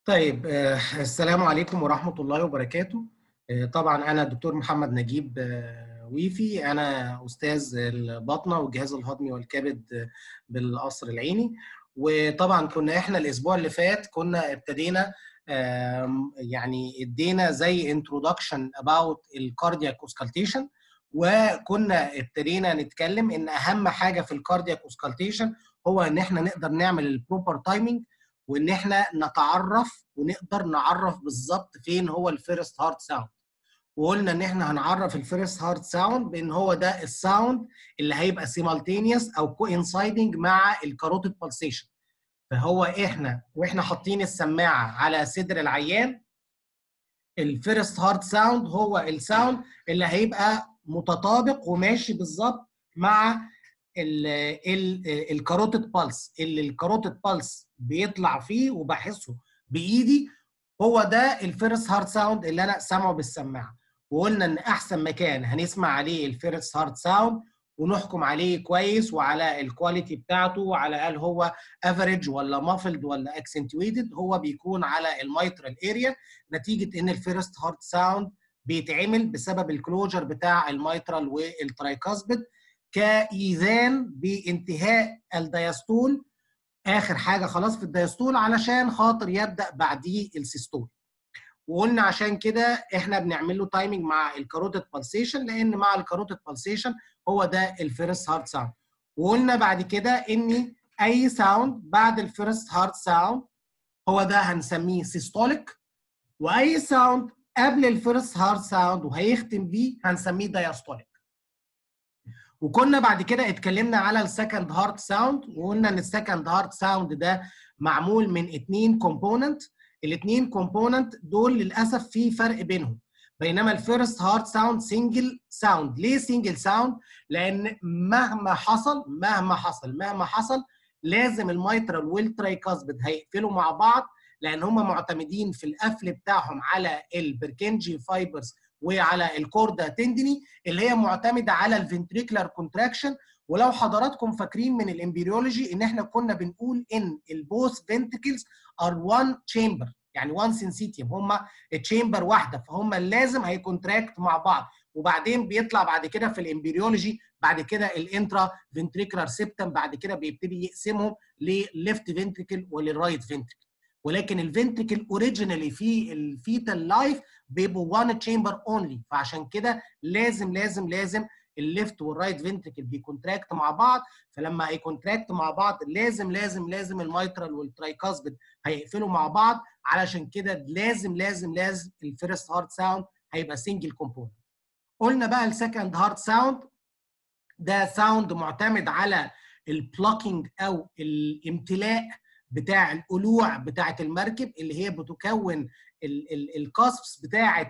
طيب آه، السلام عليكم ورحمة الله وبركاته آه، طبعا أنا الدكتور محمد نجيب آه، ويفي أنا أستاذ الباطنة والجهاز الهضمي والكبد آه، بالقصر العيني وطبعا كنا إحنا الأسبوع اللي فات كنا ابتدينا آم، يعني ادينا زي introduction about الكاردياك اوسكالتيشن وكنا ابتدينا نتكلم ان اهم حاجه في الكاردياك اوسكالتيشن هو ان احنا نقدر نعمل البروبر تايمنج وان احنا نتعرف ونقدر نعرف بالظبط فين هو الفيرست هارت ساوند وقلنا ان احنا هنعرف الفيرست هارت ساوند بان هو ده الساوند اللي هيبقى سيمالتينيوس او كوينسايدنج مع الكاروتيد بالسيشن فهو احنا واحنا حاطين السماعه على صدر العيان الفيرست هارت ساوند هو الساوند اللي هيبقى متطابق وماشي بالظبط مع الكاروتيد بالس اللي الكاروتيد بالس بيطلع فيه وبحسه بايدي هو ده الفيرست هارت ساوند اللي انا سامعه بالسماعه وقلنا ان احسن مكان هنسمع عليه الفيرست هارت ساوند ونحكم عليه كويس وعلى الكواليتي بتاعته وعلى هل هو افريج ولا مافلد ولا اكسنتويتد هو بيكون على الميترال اريا نتيجه ان الفيرست هارت ساوند بيتعمل بسبب الكلوجر بتاع الميترال والترايكاسبيد كايذان بانتهاء الدياستول اخر حاجه خلاص في الدياستول علشان خاطر يبدا بعديه السيستول وقلنا عشان كده احنا بنعمل له تايمنج مع الكاروتيد بالسيشن لان مع الكاروتيد بالسيشن هو ده الفيرست هارت ساوند وقلنا بعد كده ان اي ساوند بعد الفيرست هارت ساوند هو ده هنسميه سيستوليك واي ساوند قبل الفيرست هارت ساوند وهيختم بيه هنسميه دايستوليك وكنا بعد كده اتكلمنا على السكند هارت ساوند وقلنا ان السكند هارت ساوند ده معمول من اتنين كومبوننت الاثنين كومبوننت دول للاسف في فرق بينهم بينما الفيرست هارت ساوند سنجل ساوند ليه سنجل ساوند لان مهما حصل مهما حصل مهما حصل لازم الميترال والترايكاسبيد هيقفلوا مع بعض لان هم معتمدين في القفل بتاعهم على البركنجي فايبرز وعلى الكوردا تندني اللي هي معتمده على الفنتريكولار كونتراكشن ولو حضراتكم فاكرين من الامبريولوجي ان احنا كنا بنقول ان البوث فنتكلز ار وان تشامبر يعني وان سنسيتيوم هم تشامبر واحده فهم لازم هيكونتراكت مع بعض وبعدين بيطلع بعد كده في الامبريولوجي بعد كده الانترا فنتريكولار سيبتم بعد كده بيبتدي يقسمهم لليفت فنتريكل وللرايت فنتريكل ولكن الفنتريكل اوريجينالي في الفيتال لايف بيبقوا وان تشامبر اونلي فعشان كده لازم لازم لازم الليفت والرايت فنتريكل بيكونتراكت مع بعض فلما هيكونتراكت مع بعض لازم لازم لازم الميترال والترايكاسبيد هيقفلوا مع بعض علشان كده لازم لازم لازم الفيرست هارت ساوند هيبقى سنجل كومبوننت قلنا بقى السكند هارت ساوند ده ساوند معتمد على البلوكينج او الامتلاء بتاع القلوع بتاعه المركب اللي هي بتكون الكاسبس بتاعه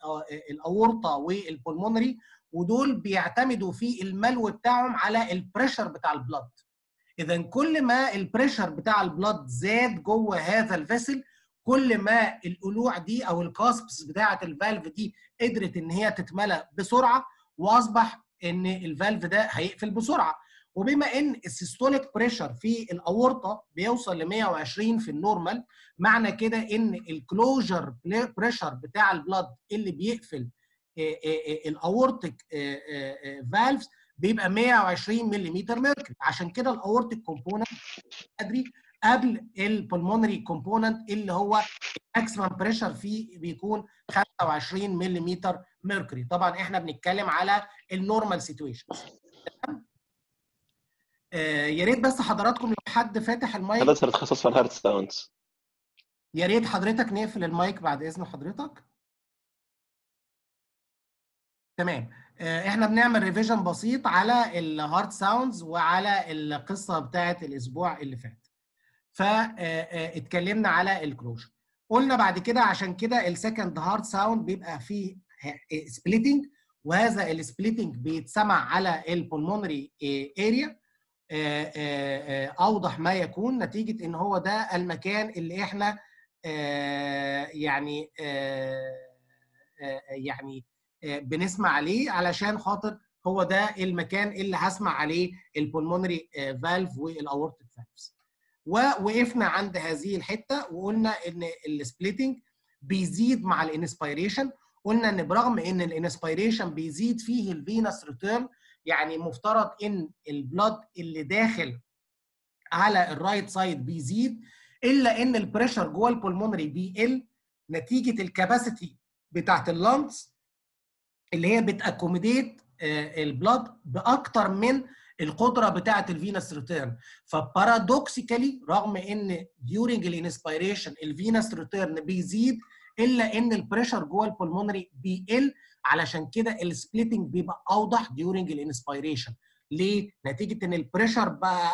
الاورطه والبulmonary ودول بيعتمدوا في الملو بتاعهم على البريشر بتاع البلد اذا كل ما البريشر بتاع البلد زاد جوه هذا الفيسل كل ما القلوع دي او الكاسبس بتاعه الفالف دي قدرت ان هي تتملى بسرعه واصبح ان الفالف ده هيقفل بسرعه وبما ان السيستوليك بريشر في الاورطه بيوصل ل 120 في النورمال معنى كده ان الكلوجر بريشر بتاع البلد اللي بيقفل الاورتيك فالفز بيبقى 120 ملم ميركوري عشان كده الاورتيك كومبوننت ادري قبل البلمونري كومبوننت اللي هو الماكسيمم بريشر فيه بيكون 25 ملم ميركوري طبعا احنا بنتكلم على النورمال سيتويشن آه يا ريت بس حضراتكم لو حد فاتح المايك حضرتك هتتخصص في الهارت ساوندز يا ريت حضرتك نقفل المايك بعد اذن حضرتك تمام احنا بنعمل ريفيجن بسيط على الهارت ساوندز وعلى القصه بتاعه الاسبوع اللي فات فاتكلمنا على الكلوجر قلنا بعد كده عشان كده السكند هارت ساوند بيبقى فيه سبليتنج وهذا السبليتنج بيتسمع على البولمونري اريا اوضح ما يكون نتيجه ان هو ده المكان اللي احنا يعني يعني بنسمع عليه علشان خاطر هو ده المكان اللي هسمع عليه البولمونري فالف والاورتيك فالفز ووقفنا عند هذه الحته وقلنا ان السبليتنج بيزيد مع الانسبيريشن قلنا ان برغم ان الانسبيريشن بيزيد فيه الفينس ريتيرن يعني مفترض ان البلاد اللي داخل على الرايت سايد بيزيد الا ان البريشر جوه البولمونري بيقل نتيجه الكباسيتي بتاعت اللانجز اللي هي بتاكوميديت البلاد باكتر من القدره بتاعه الفينس ريتيرن فبارادوكسيكالي رغم ان ديورنج الانسبيريشن الفينس ريتيرن بيزيد الا ان البريشر جوه البولمونري بيقل علشان كده السبليتنج بيبقى اوضح ديورنج الانسبيريشن ليه؟ نتيجه ان البريشر بقى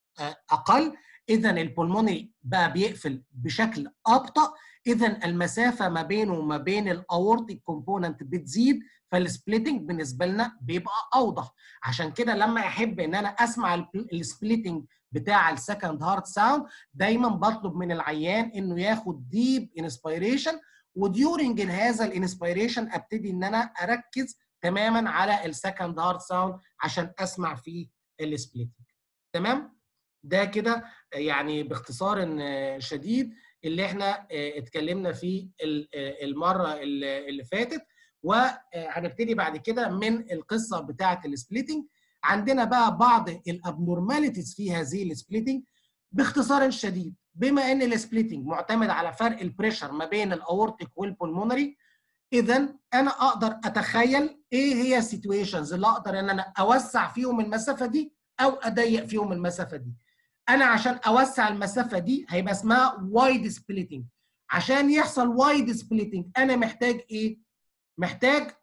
اقل اذا البولمونري بقى بيقفل بشكل ابطا اذا المسافه ما بينه وما بين الاورتيك كومبوننت بتزيد فالسبليتنج بالنسبه لنا بيبقى اوضح عشان كده لما احب ان انا اسمع السبليتنج بتاع السكند هارت ساوند دايما بطلب من العيان انه ياخد ديب انسبيريشن وديورنج هذا الانسبيريشن ابتدي ان انا اركز تماما على السكند هارت ساوند عشان اسمع فيه السبليتنج تمام ده كده يعني باختصار شديد اللي احنا اتكلمنا فيه المره اللي فاتت وهنبتدي بعد كده من القصه بتاعه السبليتنج عندنا بقى بعض الابنورماليتيز في هذه السبليتنج باختصار شديد بما ان السبليتنج معتمد على فرق البريشر ما بين الاورتيك والبولمونري اذا انا اقدر اتخيل ايه هي السيتويشنز اللي اقدر ان انا اوسع فيهم المسافه دي او اضيق فيهم المسافه دي انا عشان اوسع المسافه دي هيبقى اسمها وايد سبليتنج عشان يحصل وايد سبليتنج انا محتاج ايه محتاج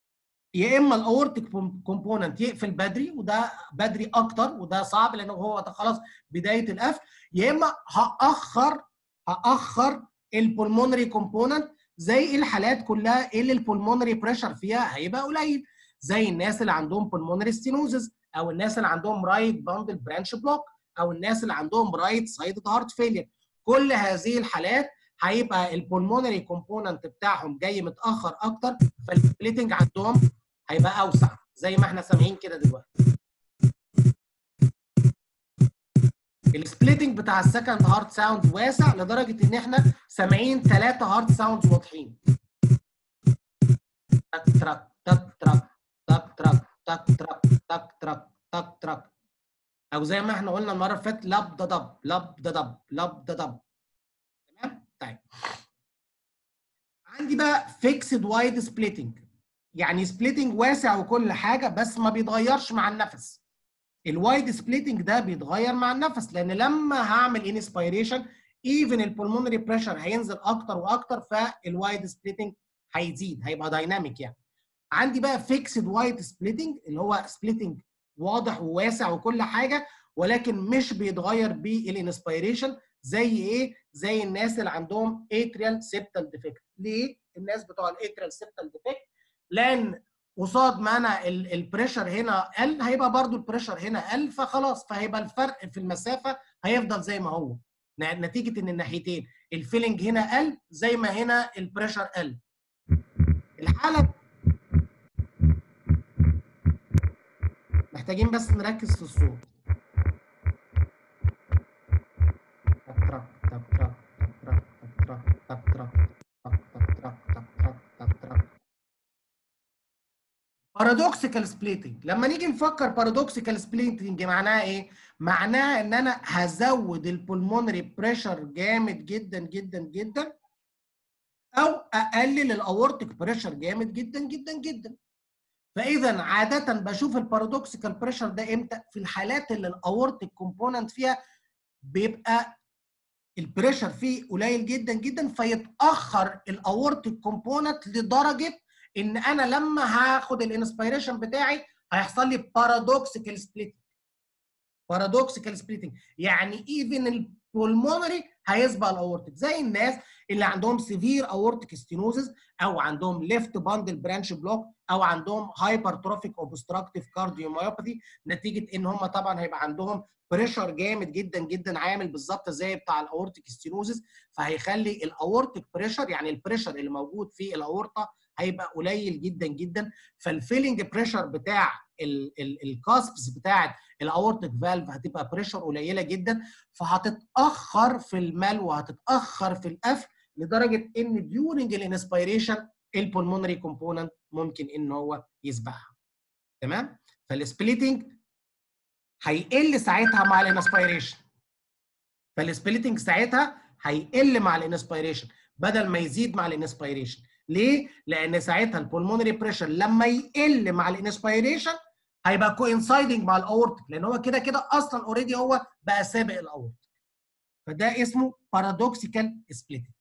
يا اما الاورتيك كومبوننت يقفل بدري وده بدري اكتر وده صعب لانه هو ده خلاص بدايه القفل يا اما هاخر هاخر البولمونري كومبوننت زي الحالات كلها اللي البولمونري بريشر فيها هيبقى قليل زي الناس اللي عندهم بولمونري ستينوزز او الناس اللي عندهم رايت باندل برانش بلوك او الناس اللي عندهم رايت سايد هارت فيلير كل هذه الحالات هيبقى البولمونري كومبوننت بتاعهم جاي متاخر اكتر فالسبليتنج عندهم هيبقى اوسع زي ما احنا سامعين كده دلوقتي السبليتنج بتاع السكند هارت ساوند واسع لدرجه ان احنا سامعين ثلاثه هارت ساوندز واضحين تك ترك تك ترك تك ترك تك ترك تك ترك تك ترك او زي ما احنا قلنا المره اللي فاتت لب دب لب دب لب دب تمام طيب عندي بقى فيكسد وايد سبليتنج يعني سبليتنج واسع وكل حاجه بس ما بيتغيرش مع النفس الوايد سبليتنج ده بيتغير مع النفس لان لما هعمل انسبيريشن ايفن البولمونري بريشر هينزل اكتر واكتر فالوايد سبليتنج هيزيد هيبقى دايناميك يعني عندي بقى فيكسد وايد سبليتنج اللي هو سبليتنج واضح وواسع وكل حاجه ولكن مش بيتغير بالانسبيريشن زي ايه؟ زي الناس اللي عندهم اتريال سيبتال ديفكت، ليه؟ الناس بتوع الاتريال سيبتال ديفكت لان قصاد ما انا البريشر هنا قل هيبقى برضو البريشر هنا قل فخلاص فهيبقى الفرق في المسافه هيفضل زي ما هو نتيجه ان الناحيتين الفيلنج هنا قل زي ما هنا البريشر قل الحاله محتاجين بس نركز في الصوت تك تك تك تك تك تك تك تك تك تك تك بارادوكسيكال سبليتنج لما نيجي نفكر بارادوكسيكال سبليتنج معناها ايه معناها ان انا هزود البولمونري بريشر جامد جدا جدا جدا او اقلل الاورتيك بريشر جامد جدا جدا جدا فاذا عاده بشوف البارادوكسيكال بريشر ده امتى في الحالات اللي الاورتيك كومبوننت فيها بيبقى البريشر فيه قليل جدا جدا فيتاخر الاورتيك كومبوننت لدرجه ان انا لما هاخد الانسبيريشن بتاعي هيحصل لي بارادوكسيكال سبليتنج بارادوكسيكال سبليتنج يعني ايفن البولمونري هيسبق الاورتيك زي الناس اللي عندهم سيفير اورتيك ستينوزز او عندهم ليفت باندل برانش بلوك او عندهم هايبرتروفيك اوبستراكتيف كارديوميوباثي نتيجه ان هم طبعا هيبقى عندهم بريشر جامد جدا جدا عامل بالظبط زي بتاع الاورتيك ستينوزز فهيخلي الاورتيك بريشر يعني البريشر اللي موجود في الاورطه هيبقى قليل جدا جدا فالفيلنج بريشر بتاع الكاسبس بتاعت الاورتيك فالف هتبقى بريشر قليله جدا فهتتاخر في المال وهتتاخر في القفل لدرجه ان ديورنج الانسبيريشن البولمونري كومبوننت ممكن ان هو يسبقها تمام فالسبليتنج هيقل ساعتها مع الانسبيريشن فالسبليتنج ساعتها هيقل مع الانسبيريشن بدل ما يزيد مع الانسبيريشن ليه؟ لان ساعتها البولمونري بريشر لما يقل مع الانسبيريشن هيبقى كوينسايدنج مع الاورتيك لان هو كده كده اصلا اوريدي هو بقى سابق الاورتيك فده اسمه بارادوكسيكال سبليتنج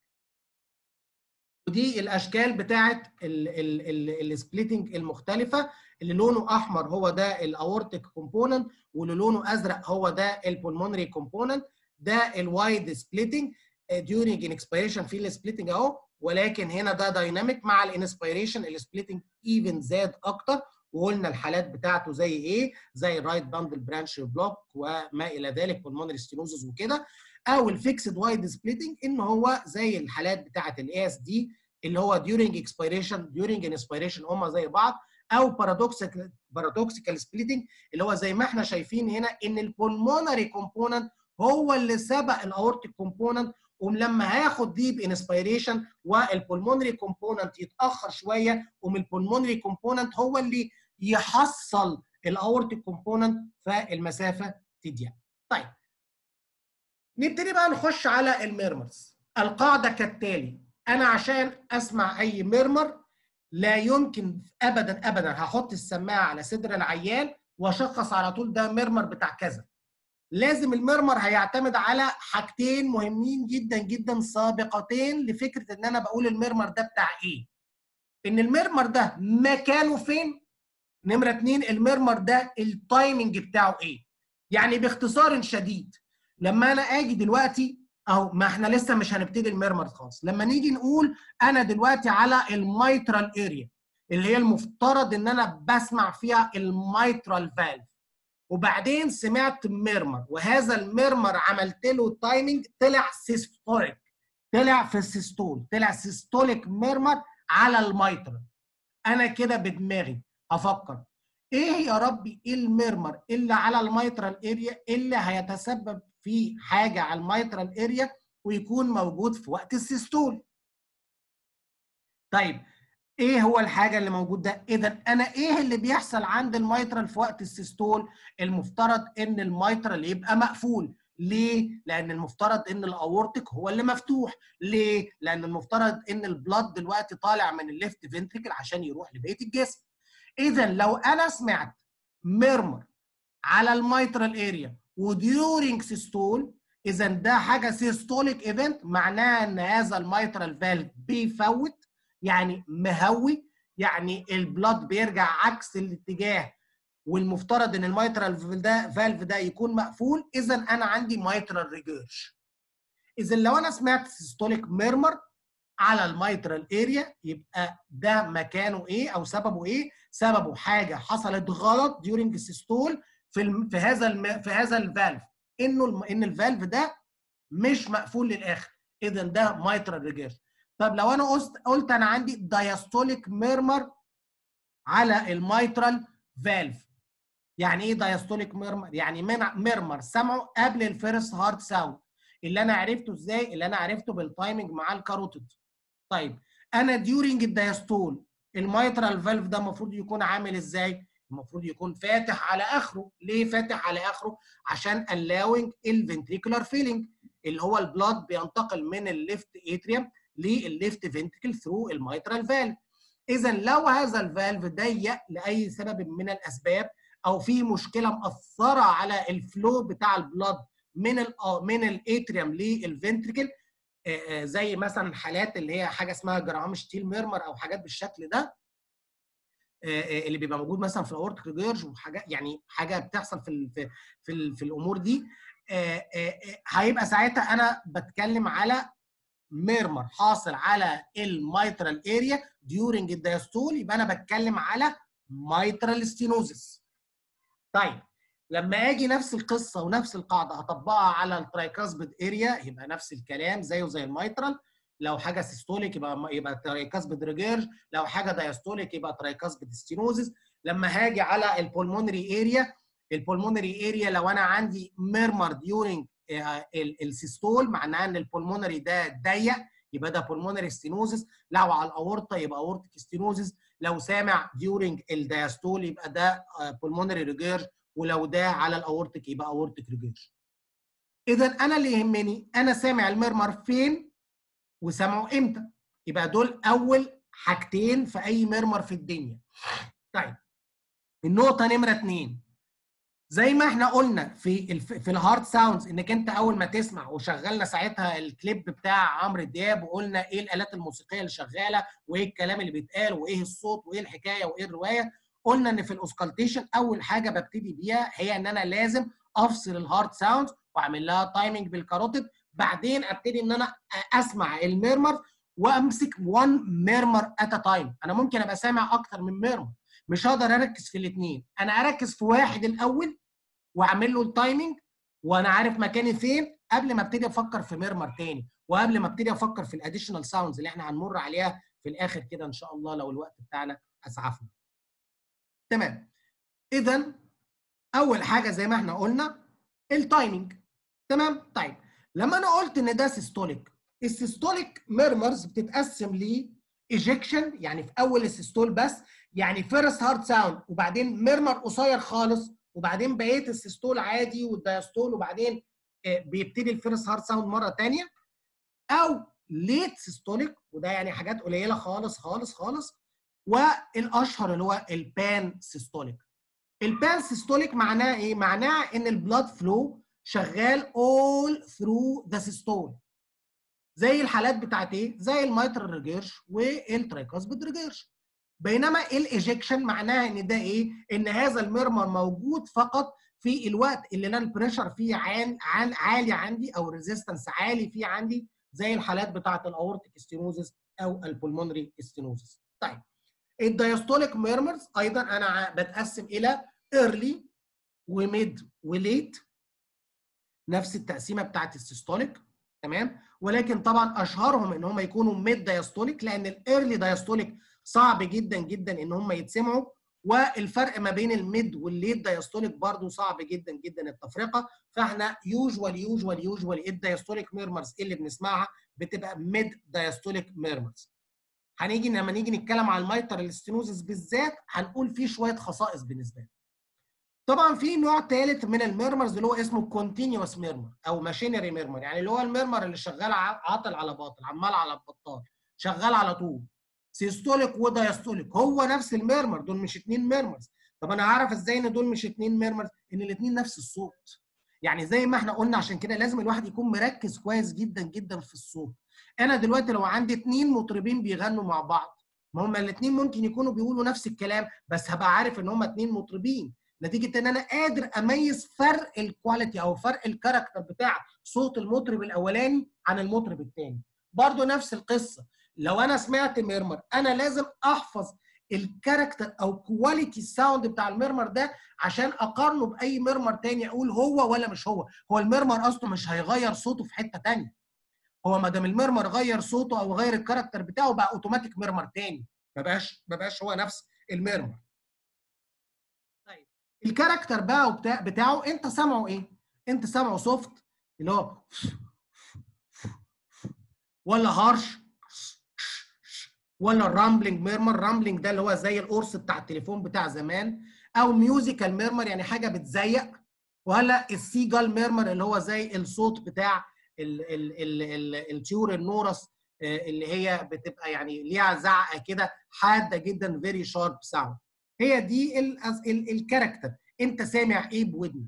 ودي الاشكال بتاعه السبليتنج المختلفه اللي لونه احمر هو ده الاورتيك كومبوننت واللي لونه ازرق هو ده البولمونري كومبوننت ده الوايد سبليتنج during inspiration في السبليتنج اهو ولكن هنا ده دايناميك مع الانسبيريشن السبليتنج ايفن زاد اكتر وقلنا الحالات بتاعته زي ايه؟ زي الرايت باندل برانش بلوك وما الى ذلك والمونري ستينوزز وكده او الفيكسد وايد سبليتنج ان هو زي الحالات بتاعه الاي اس دي اللي هو during expiration during inspiration هم زي بعض او بارادوكسيكال بارادوكسيكال سبليتنج اللي هو زي ما احنا شايفين هنا ان البولمونري كومبوننت هو اللي سبق الاورتيك كومبوننت ولما هياخد ديب انسبيريشن والبولمونري كومبوننت يتاخر شويه ومن البولمونري كومبوننت هو اللي يحصل الاورتيك كومبوننت فالمسافه تضيق. طيب نبتدي بقى نخش على الميرمرز. القاعده كالتالي انا عشان اسمع اي ميرمر لا يمكن ابدا ابدا هحط السماعه على صدر العيان واشخص على طول ده ميرمر بتاع كذا. لازم المرمر هيعتمد على حاجتين مهمين جدا جدا سابقتين لفكره ان انا بقول المرمر ده بتاع ايه ان المرمر ده مكانه فين نمره اتنين المرمر ده التايمنج بتاعه ايه يعني باختصار شديد لما انا اجي دلوقتي اهو ما احنا لسه مش هنبتدي المرمر خالص لما نيجي نقول انا دلوقتي على الميترال اريا اللي هي المفترض ان انا بسمع فيها الميترال فالف وبعدين سمعت ميرمر وهذا الميرمر عملت له تايمنج طلع سيستوليك طلع في السيستول طلع سيستوليك ميرمر على الميترال انا كده بدماغي افكر ايه يا ربي ايه الميرمر اللي على الميترال اريا اللي هيتسبب في حاجه على الميترال اريا ويكون موجود في وقت السيستول طيب ايه هو الحاجه اللي موجود ده اذا انا ايه اللي بيحصل عند الميترال في وقت السيستول المفترض ان الميترال يبقى مقفول ليه لان المفترض ان الاورتيك هو اللي مفتوح ليه لان المفترض ان البلاد دلوقتي طالع من الليفت فنتريكل عشان يروح لبقيه الجسم اذا لو انا سمعت ميرمر على الميترال اريا وديورنج سيستول اذا ده حاجه سيستوليك ايفنت معناها ان هذا الميترال فالف بيفوت يعني مهوي يعني البلاد بيرجع عكس الاتجاه والمفترض ان الميترال ده فالف ده يكون مقفول اذا انا عندي ميترال ريجيرش اذا لو انا سمعت سيستوليك ميرمر على الميترال اريا يبقى ده مكانه ايه او سببه ايه سببه حاجه حصلت غلط ديورنج السيستول في الم... في هذا الم... في هذا الفالف انه الم... ان الفالف ده مش مقفول للاخر اذا ده ميترال ريجيرش طب لو انا قلت قلت انا عندي دايستوليك ميرمر على الميترال فالف يعني ايه دايستوليك ميرمر يعني ميرمر سمعه قبل الفيرست هارت ساوند اللي انا عرفته ازاي اللي انا عرفته بالتايمنج مع الكاروتيد طيب انا ديورنج الدايستول الميترال فالف ده المفروض يكون عامل ازاي المفروض يكون فاتح على اخره ليه فاتح على اخره عشان allowing الفنتريكولار فيلينج اللي هو البلاد بينتقل من الليفت اتريوم للليفت فنتريكل ثرو الميترال فالف اذا لو هذا الفالف ضيق لاي سبب من الاسباب او في مشكله مأثره على الفلو بتاع البلاد من ال من الاتريوم للفنتريكل زي مثلا حالات اللي هي حاجه اسمها جرام شتيل ميرمر او حاجات بالشكل ده اللي بيبقى موجود مثلا في الاورتيك ريجيرج وحاجات يعني حاجه بتحصل في ال في في, ال في الامور دي هيبقى ساعتها انا بتكلم على ميرمر حاصل على الميترال اريا ديورنج الدايستول يبقى انا بتكلم على ميترال ستينوزس طيب لما اجي نفس القصه ونفس القاعده اطبقها على الترايكاسبيد اريا يبقى نفس الكلام زيه زي الميترال لو حاجه سيستوليك يبقى يبقى ترايكاسبيد ريجيرج لو حاجه دايستوليك يبقى ترايكاسبيد ستينوزس لما هاجي على البولمونري اريا البولمونري اريا لو انا عندي ميرمر ديورنج السيستول معناها ان البولمونري ده ضيق يبقى ده بولمونري ستينوزس لو على الاورطه يبقى اورتيك ستينوزس لو سامع ديورنج الدايستول يبقى ده بولمونري ريجيرج ولو ده على الاورتيك يبقى اورتيك ريجيرج اذا انا اللي يهمني انا سامع الميرمر فين وسامعه امتى يبقى دول اول حاجتين في اي ميرمر في الدنيا طيب النقطه نمره اثنين زي ما احنا قلنا في الف... في الهارد ساوندز انك انت اول ما تسمع وشغلنا ساعتها الكليب بتاع عمرو دياب وقلنا ايه الالات الموسيقيه اللي شغاله وايه الكلام اللي بيتقال وايه الصوت وايه الحكايه وايه الروايه قلنا ان في الاوسكالتيشن اول حاجه ببتدي بيها هي ان انا لازم افصل الهارد ساوندز واعمل لها تايمنج بالكاروتيد بعدين ابتدي ان انا اسمع الميرمر وامسك 1 ميرمر ات تايم انا ممكن ابقى سامع اكتر من ميرمر مش هقدر اركز في الاثنين انا اركز في واحد الاول واعمل له التايمنج وانا عارف مكاني فين قبل ما ابتدي افكر في ميرمر تاني وقبل ما ابتدي افكر في الاديشنال ساوندز اللي احنا هنمر عليها في الاخر كده ان شاء الله لو الوقت بتاعنا اسعفنا تمام اذا اول حاجه زي ما احنا قلنا التايمنج تمام طيب لما انا قلت ان ده سيستوليك السيستوليك ميرمرز بتتقسم ل ايجكشن يعني في اول السيستول بس يعني فيرست هارد ساوند وبعدين ميرمر قصير خالص وبعدين بقيه السيستول عادي والدايستول وبعدين بيبتدي الفيرست هارد ساوند مره ثانيه او ليت سيستوليك وده يعني حاجات قليله خالص خالص خالص والاشهر اللي هو البان سيستوليك البان سيستوليك معناه ايه معناه ان البلاد فلو شغال all through the systole زي الحالات بتاعت ايه زي الميترال ريجيرش والترايكاسبيد ريجيرش بينما الايجكشن معناها ان ده ايه ان هذا الميرمر موجود فقط في الوقت اللي انا البريشر فيه عن عن عالي عندي او الريزيستنس عالي فيه عندي زي الحالات بتاعت الاورتيك ستينوزس او البولمونري ستينوزس طيب الدايستوليك ميرمرز ايضا انا بتقسم الى ايرلي وميد وليت نفس التقسيمه بتاعت السيستوليك تمام ولكن طبعا اشهرهم ان هم يكونوا ميد دايستوليك لان الايرلي دايستوليك صعب جدا جدا ان هم يتسمعوا والفرق ما بين الميد والليت دايستوليك برضو صعب جدا جدا التفرقه فاحنا يوجوال يوجوال يوجوال الدايستوليك ميرمرز اللي بنسمعها بتبقى ميد دايستوليك ميرمرز هنيجي لما نيجي نتكلم على الميترال ستينوزس بالذات هنقول فيه شويه خصائص بالنسبه له طبعا في نوع ثالث من الميرمرز اللي هو اسمه كونتينوس ميرمر او ماشينري ميرمر يعني اللي هو الميرمر اللي شغال عاطل على باطل عمال على بطال شغال على طول سيستوليك ودايستوليك هو نفس الميرمر دول مش اثنين ميرمرز طب انا هعرف ازاي ان دول مش اثنين ميرمرز ان الاثنين نفس الصوت يعني زي ما احنا قلنا عشان كده لازم الواحد يكون مركز كويس جدا جدا في الصوت انا دلوقتي لو عندي اثنين مطربين بيغنوا مع بعض ما هما الاثنين ممكن يكونوا بيقولوا نفس الكلام بس هبقى عارف ان هما اثنين مطربين نتيجه ان انا قادر اميز فرق الكواليتي او فرق الكاركتر بتاع صوت المطرب الاولاني عن المطرب الثاني برضو نفس القصه لو انا سمعت ميرمر انا لازم احفظ الكاركتر او كواليتي الساوند بتاع الميرمر ده عشان اقارنه باي ميرمر تاني اقول هو ولا مش هو هو الميرمر اصله مش هيغير صوته في حته تانية هو ما دام الميرمر غير صوته او غير الكاركتر بتاعه بقى اوتوماتيك ميرمر تاني ما بقاش ما بقاش هو نفس الميرمر طيب الكاركتر بقى وبتاع بتاعه انت سامعه ايه انت سامعه سوفت اللي هو ولا هارش ولا الرامبلنج ميرمر رامبلنج ده اللي هو زي القرص بتاع التليفون بتاع زمان او ميوزيكال ميرمر يعني حاجه بتزيق ولا السيجال ميرمر اللي هو زي الصوت بتاع الطيور النورس اللي هي بتبقى يعني ليها زعقه كده حاده جدا فيري شارب ساوند هي دي الكاركتر انت سامع ايه بودنك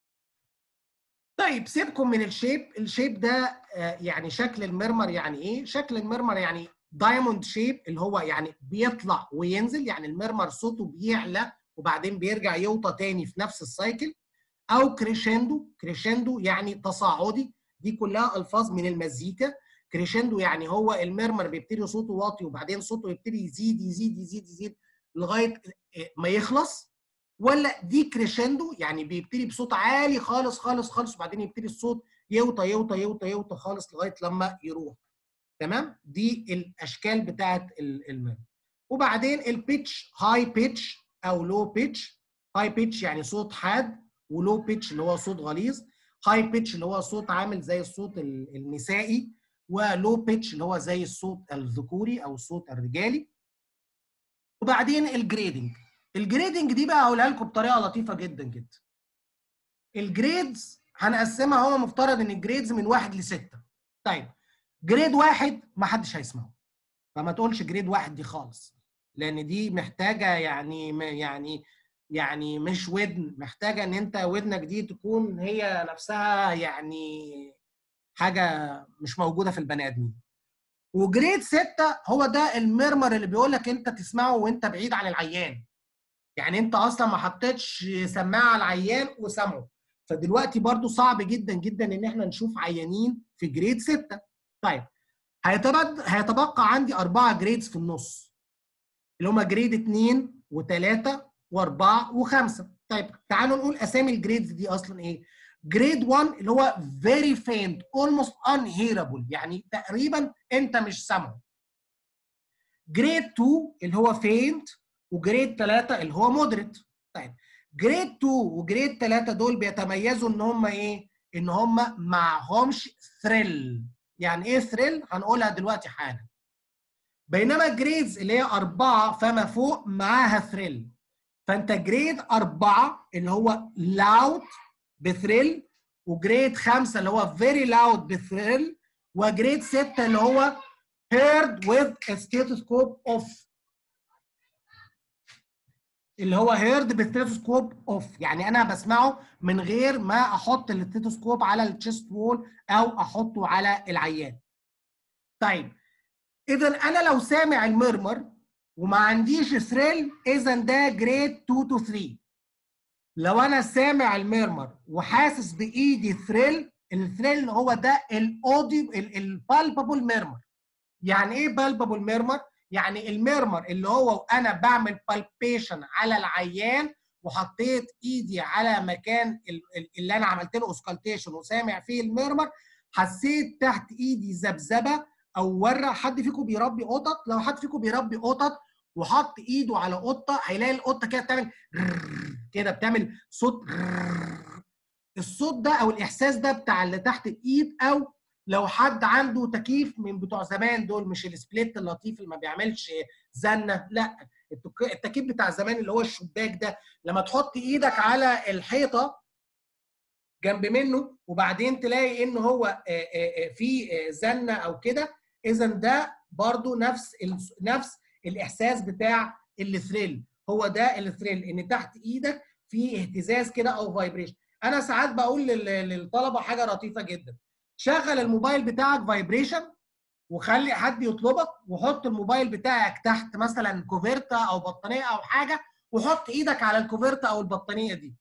طيب سيبكم من الشيب الشيب ده يعني شكل المرمر يعني ايه شكل المرمر يعني دايموند شيب اللي هو يعني بيطلع وينزل يعني المرمر صوته بيعلى وبعدين بيرجع يوطى تاني في نفس السايكل او كريشندو كريشندو يعني تصاعدي دي كلها الفاظ من المزيكا كريشندو يعني هو المرمر بيبتدي صوته واطي وبعدين صوته يبتدي يزيد يزيد يزيد يزيد لغايه ما يخلص ولا دي كريشندو يعني بيبتدي بصوت عالي خالص خالص خالص وبعدين يبتدي الصوت يوطى يوطى يوطى يوطى خالص لغايه لما يروح تمام دي الاشكال بتاعه المرمر وبعدين البيتش هاي بيتش او لو بيتش هاي بيتش يعني صوت حاد ولو بيتش اللي هو صوت غليظ هاي بيتش اللي هو صوت عامل زي الصوت النسائي ولو بيتش اللي هو زي الصوت الذكوري او الصوت الرجالي وبعدين الجريدنج الجريدنج دي بقى هقولها لكم بطريقه لطيفه جدا جدا الجريدز هنقسمها هو مفترض ان الجريدز من واحد لسته طيب جريد واحد ما حدش هيسمعه فما تقولش جريد واحد دي خالص لان دي محتاجه يعني يعني يعني مش ودن محتاجه ان انت ودنك دي تكون هي نفسها يعني حاجه مش موجوده في البني ادمين وجريد ستة هو ده المرمر اللي بيقول لك انت تسمعه وانت بعيد عن العيان يعني انت اصلا ما حطيتش سماعه على العيان وسمعه فدلوقتي برضو صعب جدا جدا ان احنا نشوف عيانين في جريد ستة طيب هيتبقى هيتبقى عندي اربعه جريدز في النص اللي هم جريد اثنين وثلاثه واربعه وخمسه طيب تعالوا نقول اسامي الجريدز دي اصلا ايه جريد 1 اللي هو very faint almost unhearable يعني تقريبا انت مش سامعه جريد 2 اللي هو faint وجريد 3 اللي هو مودريت طيب جريد 2 وجريد 3 دول بيتميزوا ان هم ايه ان هم معهمش ثريل يعني ايه ثريل هنقولها دلوقتي حالا بينما جريدز اللي هي أربعة فما فوق معاها ثريل فأنت جريد أربعة اللي هو لاود بثريل وجريد خمسة اللي هو فيري لاود بثريل وجريد ستة اللي هو heard with a stethoscope off اللي هو heard بالستيثوسكوب اوف يعني انا بسمعه من غير ما احط الستيثوسكوب على التشست وول او احطه على العيان طيب اذا انا لو سامع المرمر وما عنديش ثريل اذا ده جريد 2 تو 3 لو انا سامع المرمر وحاسس بايدي ثريل الثريل هو ده الاوديو البالبابل ميرمر يعني ايه بالبابل ميرمر يعني الميرمر اللي هو وانا بعمل بالبيشن على العيان وحطيت ايدي على مكان اللي انا عملت له اوسكالتيشن وسامع فيه الميرمر حسيت تحت ايدي ذبذبه او ورق حد فيكم بيربي قطط لو حد فيكم بيربي قطط وحط ايده على قطه هيلاقي القطه كده بتعمل كده بتعمل صوت الصوت ده او الاحساس ده بتاع اللي تحت الايد او لو حد عنده تكييف من بتوع زمان دول مش السبليت اللطيف اللي ما بيعملش زنه لا التكييف بتاع زمان اللي هو الشباك ده لما تحط ايدك على الحيطه جنب منه وبعدين تلاقي ان هو في زنه او كده اذا ده برضو نفس نفس الاحساس بتاع الثريل هو ده الثريل ان تحت ايدك في اهتزاز كده او فايبريشن انا ساعات بقول للطلبه حاجه لطيفه جدا شغل الموبايل بتاعك فايبريشن وخلي حد يطلبك وحط الموبايل بتاعك تحت مثلا كوفيرتا او بطانيه او حاجه وحط ايدك على الكوفيرتا او البطانيه دي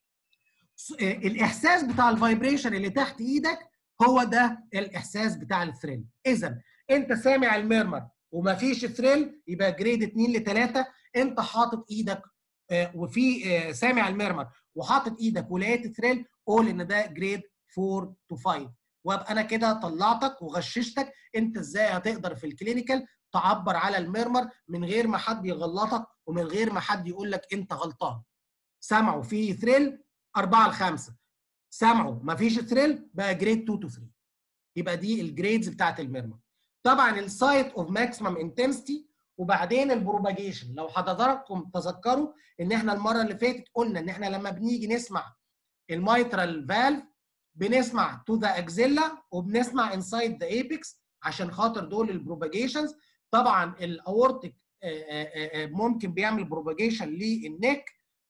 الاحساس بتاع الفايبريشن اللي تحت ايدك هو ده الاحساس بتاع الثريل اذا انت سامع الميرمر ومفيش ثريل يبقى جريد 2 ل 3 انت حاطط ايدك وفي سامع الميرمر وحاطط ايدك ولقيت ثريل قول ان ده جريد 4 تو 5 وابقى انا كده طلعتك وغششتك انت ازاي هتقدر في الكلينيكال تعبر على الميرمر من غير ما حد يغلطك ومن غير ما حد يقول لك انت غلطان سمعوا في ثريل 4 ل 5 سمعوا ما فيش ثريل بقى جريد 2 تو 3 يبقى دي الجريدز بتاعت الميرمر طبعا السايت اوف ماكسيمم انتنسيتي وبعدين البروباجيشن لو حضراتكم تذكروا ان احنا المره اللي فاتت قلنا ان احنا لما بنيجي نسمع الميترال فالف بنسمع تو ذا اكزيلا وبنسمع انسايد ذا ايبكس عشان خاطر دول البروباجيشنز طبعا الاورتيك ممكن بيعمل بروباجيشن للنك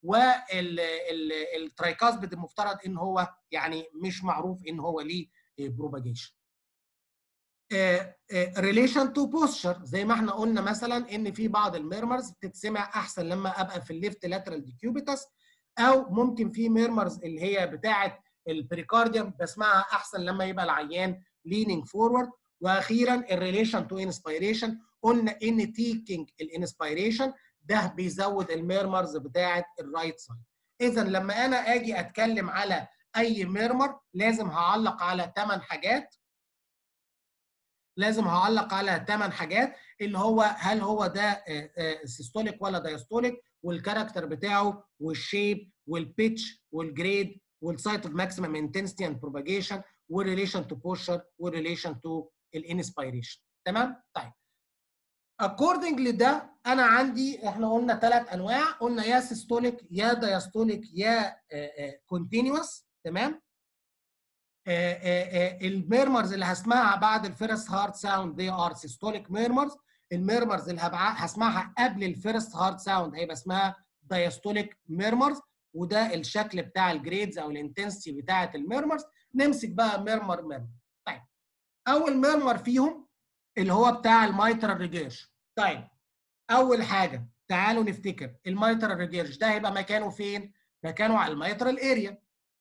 والترايكاسبيد المفترض ان هو يعني مش معروف ان هو ليه بروباجيشن ريليشن تو بوستشر زي ما احنا قلنا مثلا ان في بعض الميرمرز بتتسمع احسن لما ابقى في الليفت لاترال ديكيوبيتس او ممكن في ميرمرز اللي هي بتاعه البريكارديوم بسمعها احسن لما يبقى العيان ليننج فورورد واخيرا الريليشن تو انسبيريشن قلنا ان تيكينج الانسبيريشن ده بيزود الميرمرز بتاعه الرايت سايد اذا لما انا اجي اتكلم على اي ميرمر لازم هعلق على 8 حاجات لازم هعلق على 8 حاجات اللي هو هل هو ده سيستوليك ولا دايستوليك والكاركتر بتاعه والشيب والبيتش والجريد والسايت اوف ماكسيمم انتنسيتي اند بروباجيشن والريليشن تو بوشر والريليشن تو الانسبيريشن تمام طيب اكوردنج لده انا عندي احنا قلنا ثلاث انواع قلنا يا سيستوليك يا دايستوليك يا كونتينوس تمام الميرمرز اللي هسمعها بعد الفيرست هارت ساوند دي ار سيستوليك ميرمرز الميرمرز اللي هسمعها قبل الفيرست هارت ساوند هيبقى اسمها دايستوليك ميرمرز وده الشكل بتاع الجريدز او الانتنسيتي بتاعه الميرمرز نمسك بقى ميرمر ميرمر طيب اول ميرمر فيهم اللي هو بتاع المايترال ريجيرش طيب اول حاجه تعالوا نفتكر المايترال ريجيرش ده هيبقى مكانه فين مكانه على المايترال اريا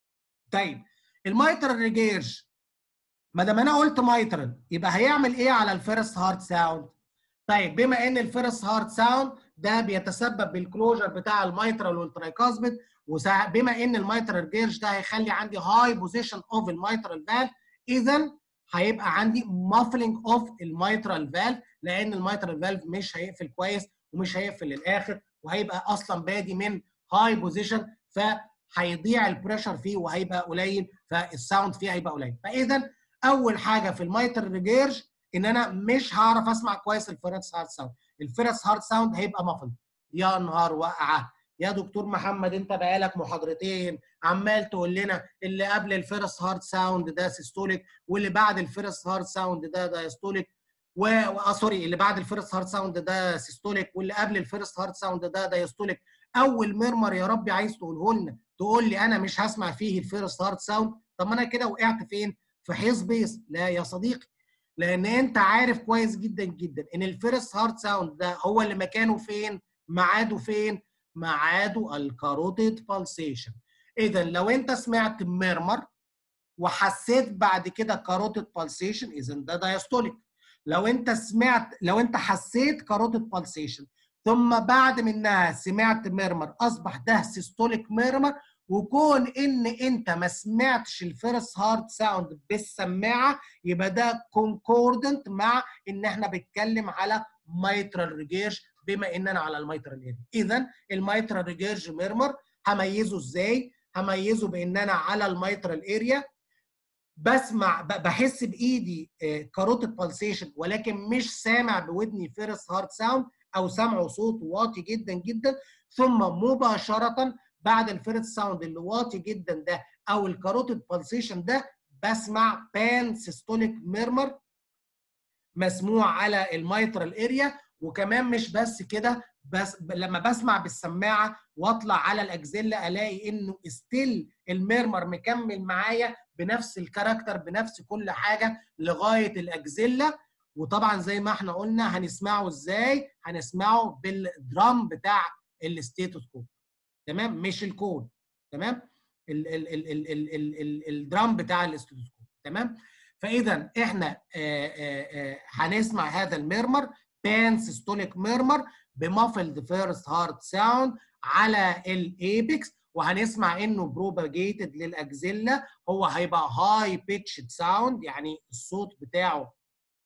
طيب المايترال ريجيرش ما دام انا قلت مايترال يبقى هيعمل ايه على الفيرست هارت ساوند طيب بما ان الفيرست هارت ساوند ده بيتسبب بالكلوجر بتاع المايترال والترايكاسميد وبما ان المايترال ريجيرش ده هيخلي عندي هاي بوزيشن اوف المايترال فالف اذا هيبقى عندي مافلنج اوف المايترال فالف لان المايترال فالف مش هيقفل كويس ومش هيقفل للاخر وهيبقى اصلا بادي من هاي بوزيشن فهيضيع البريشر فيه وهيبقى قليل فالساوند فيه هيبقى قليل فاذا اول حاجه في المايترال ريجيرش ان انا مش هعرف اسمع كويس الفيرست هارت ساوند الفيرست هارت ساوند هيبقى مافل يا نهار وقعه يا دكتور محمد انت بقالك محاضرتين عمال تقول لنا اللي قبل الفيرست هارت ساوند ده سيستوليك واللي بعد الفيرست هارت ساوند ده دايستوليك و آه سوري اللي بعد الفيرست هارت ساوند ده سيستوليك واللي قبل الفيرست هارت ساوند ده دايستوليك اول ميرمر يا ربي عايز تقوله لنا تقول لي انا مش هسمع فيه الفيرست هارت ساوند طب ما انا كده وقعت فين؟ في حيز بيس لا يا صديقي لان انت عارف كويس جدا جدا ان الفيرست هارت ساوند ده هو اللي مكانه فين؟ ميعاده فين؟ ميعاده الكاروتيد بالسيشن اذا لو انت سمعت ميرمر وحسيت بعد كده كاروتيد بالسيشن اذا ده دايستوليك لو انت سمعت لو انت حسيت كاروتيد بالسيشن ثم بعد منها سمعت ميرمر اصبح ده سيستوليك ميرمر وكون ان انت ما سمعتش الفيرست هارت ساوند بالسماعه يبقى ده كونكوردنت مع ان احنا بنتكلم على مايترال ريجيرش بما اننا على المايترال اريا اذا المايترال ريجيرج ميرمر هميزه ازاي هميزه بان انا على المايترال اريا بسمع بحس بايدي كاروتيد بالسيشن ولكن مش سامع بودني فيرست هارت ساوند او سامعه صوت واطي جدا جدا ثم مباشره بعد الفيرست ساوند اللي واطي جدا ده او الكاروتيد بالسيشن ده بسمع بان سيستوليك ميرمر مسموع على المايترال اريا وكمان مش بس كده بس لما بسمع بالسماعه واطلع على الاجزله الاقي انه ستيل الميرمر مكمل معايا بنفس الكاركتر بنفس كل حاجه لغايه الاجزله وطبعا زي ما احنا قلنا هنسمعه ازاي هنسمعه بالدرام بتاع الستيتوسكوب تمام مش الكود تمام ال ال ال ال ال ال ال الدرام بتاع الاستيتوسكوب تمام فاذا احنا آآ آآ هنسمع هذا الميرمر بان سيستوليك ميرمر بمافلد فيرست هارت ساوند على الايبكس وهنسمع انه بروباجيتد للاجزله هو هيبقى هاي بيتشد ساوند يعني الصوت بتاعه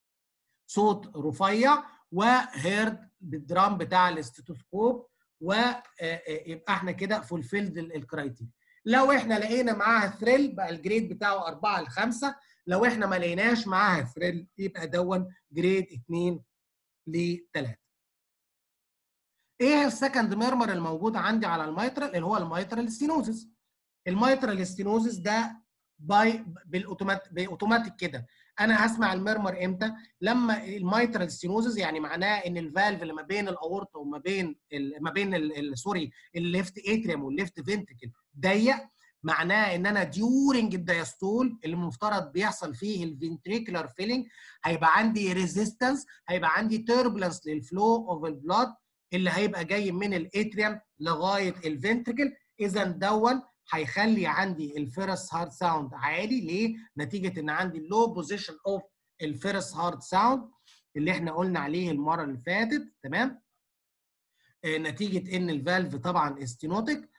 صوت رفيع وهيرد بالدرام بتاع الاستيتوسكوب ويبقى احنا كده فولفيلد الكرايتيريا لو احنا لقينا معاها ثريل بقى الجريد بتاعه 4 ل 5 لو احنا ما لقيناش معاها ثريل يبقى دون جريد 2 ل 3 ايه السكند ميرمر الموجود عندي على الميترال اللي هو الميترال ستينوزس الميترال ستينوزس ده باي بالاوتوماتيك باوتوماتيك كده انا هسمع الميرمر امتى لما الميترال ستينوزس يعني معناه ان الفالف اللي ما بين الاورطه وما بين ما بين سوري الليفت اتريوم والليفت فينتركل ضيق معناه ان انا ديورنج الدايستول اللي المفترض بيحصل فيه الفنتريكولار فيلينج هيبقى عندي ريزيستنس هيبقى عندي توربulence للفلو اوف البلاد اللي هيبقى جاي من الاتريوم لغايه الفنتركل اذا دون هيخلي عندي الفيرست هارت ساوند عالي ليه؟ نتيجه ان عندي لو بوزيشن اوف الفيرست هارت ساوند اللي احنا قلنا عليه المره اللي فاتت تمام آه نتيجه ان الفالف طبعا استينوتيك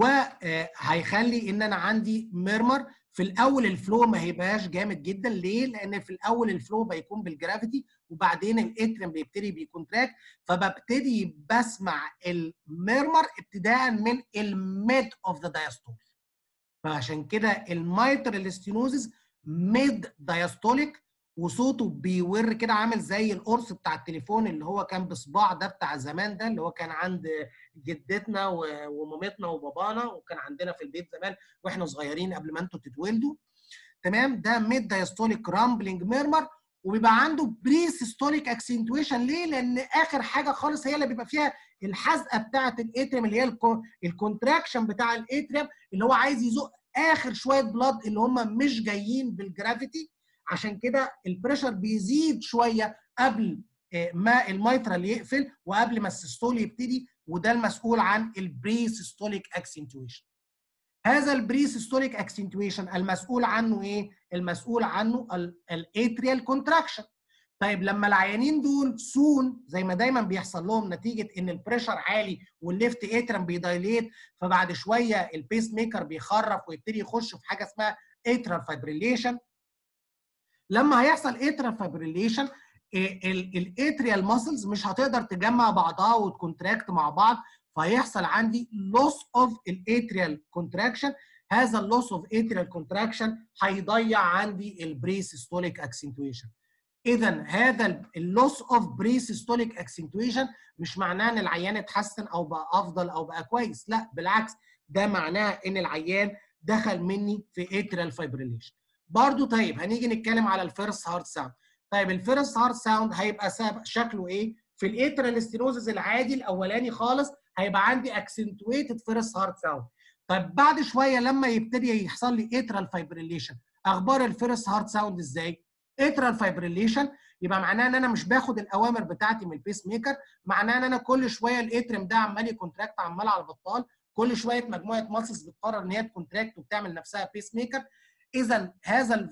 وهيخلي ان انا عندي ميرمر في الاول الفلو ما هيبقاش جامد جدا ليه؟ لان في الاول الفلو بيكون بالجرافيتي وبعدين الاتريم بيبتدي بيكونتراكت فببتدي بسمع الميرمر ابتداء من الميد اوف ذا دايستول فعشان كده المايترال ستينوزز ميد دايستوليك وصوته بيور كده عامل زي القرص بتاع التليفون اللي هو كان بصباع ده بتاع زمان ده اللي هو كان عند جدتنا ومامتنا وبابانا وكان عندنا في البيت زمان واحنا صغيرين قبل ما انتوا تتولدوا تمام ده ميد دايستوليك رامبلينج ميرمر وبيبقى عنده بري سيستوليك اكسنتويشن ليه؟ لان اخر حاجه خالص هي اللي بيبقى فيها الحزقه بتاعه الاتريم اللي هي الكونتراكشن بتاع الاتريم اللي هو عايز يزق اخر شويه بلاد اللي هم مش جايين بالجرافيتي عشان كده البريشر بيزيد شويه قبل ما الميترال يقفل وقبل ما السيستول يبتدي وده المسؤول عن البري سيستوليك اكسنتويشن هذا البري سيستوليك اكسنتويشن المسؤول عنه ايه المسؤول عنه الاتريال كونتراكشن طيب لما العيانين دول سون زي ما دايما بيحصل لهم نتيجه ان البريشر عالي والليفت اترم بيدايليت فبعد شويه البيس ميكر بيخرف ويبتدي يخش في حاجه اسمها اترال فايبريليشن لما هيحصل اترال فايبريليشن الاتريال ماسلز مش هتقدر تجمع بعضها وتكونتراكت مع بعض فهيحصل عندي لوس اوف الاتريال كونتراكشن هذا اللوس اوف اتريال كونتراكشن هيضيع عندي البري سيستوليك اكسنتويشن اذا هذا اللوس اوف بري سيستوليك اكسنتويشن مش معناه ان العيان اتحسن او بقى افضل او بقى كويس لا بالعكس ده معناه ان العيان دخل مني في اتريال فايبريليشن برضو طيب هنيجي نتكلم على الفيرست هارت ساوند طيب الفيرست هارت ساوند هيبقى شكله ايه في الاتريال ستينوزز العادي الاولاني خالص هيبقى عندي اكسنتويتد فيرست هارت ساوند طيب بعد شويه لما يبتدي يحصل لي اترال فايبريليشن اخبار الفيرست هارت ساوند ازاي اترال فايبريليشن يبقى معناه ان انا مش باخد الاوامر بتاعتي من البيس ميكر معناه ان انا كل شويه الاترم ده عمال يكونتراكت عمال على بطال كل شويه مجموعه ماسلز بتقرر ان هي تكونتراكت وبتعمل نفسها بيس ميكر اذا هذا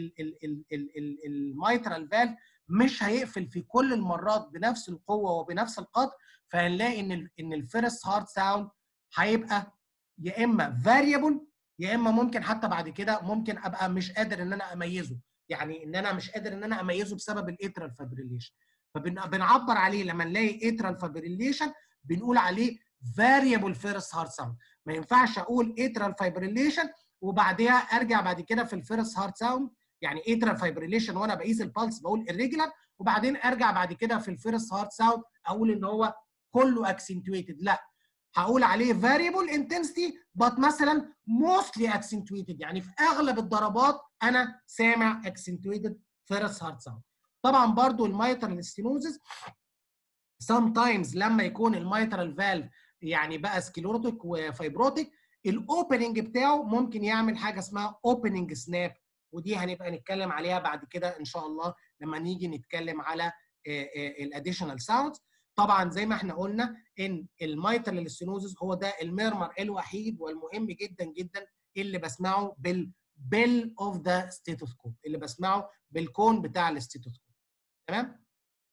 المايترال فالف مش هيقفل في كل المرات بنفس القوه وبنفس القدر فهنلاقي ان ان الفيرست هارت ساوند هيبقى يا اما فاريبل يا اما ممكن حتى بعد كده ممكن ابقى مش قادر ان انا اميزه يعني ان انا مش قادر ان انا اميزه بسبب الاترال فابريليشن فبنعبر عليه لما نلاقي اترال فابريليشن بنقول عليه فاريبل فيرست هارت ساوند ما ينفعش اقول اترال فايبريليشن وبعديها ارجع بعد كده في الفيرست هارت ساوند يعني اترال فايبريليشن وانا بقيس البلس بقول الريجولار وبعدين ارجع بعد كده في الفيرست هارت ساوند اقول ان هو كله اكسنتويتد لا هقول عليه variable intensity but مثلا mostly accentuated يعني في اغلب الضربات انا سامع accentuated first heart sound طبعا برضو الميترال stenosis sometimes لما يكون الميترال فالف يعني بقى سكليروتيك وفايبروتيك الاوبننج بتاعه ممكن يعمل حاجه اسمها اوبننج سناب ودي هنبقى نتكلم عليها بعد كده ان شاء الله لما نيجي نتكلم على الاديشنال ساوندز طبعا زي ما احنا قلنا ان الميترال ستينوزس هو ده الميرمر الوحيد والمهم جدا جدا اللي بسمعه بالبيل اوف ذا ستيتوسكوب اللي بسمعه بالكون بتاع الستيتوسكوب تمام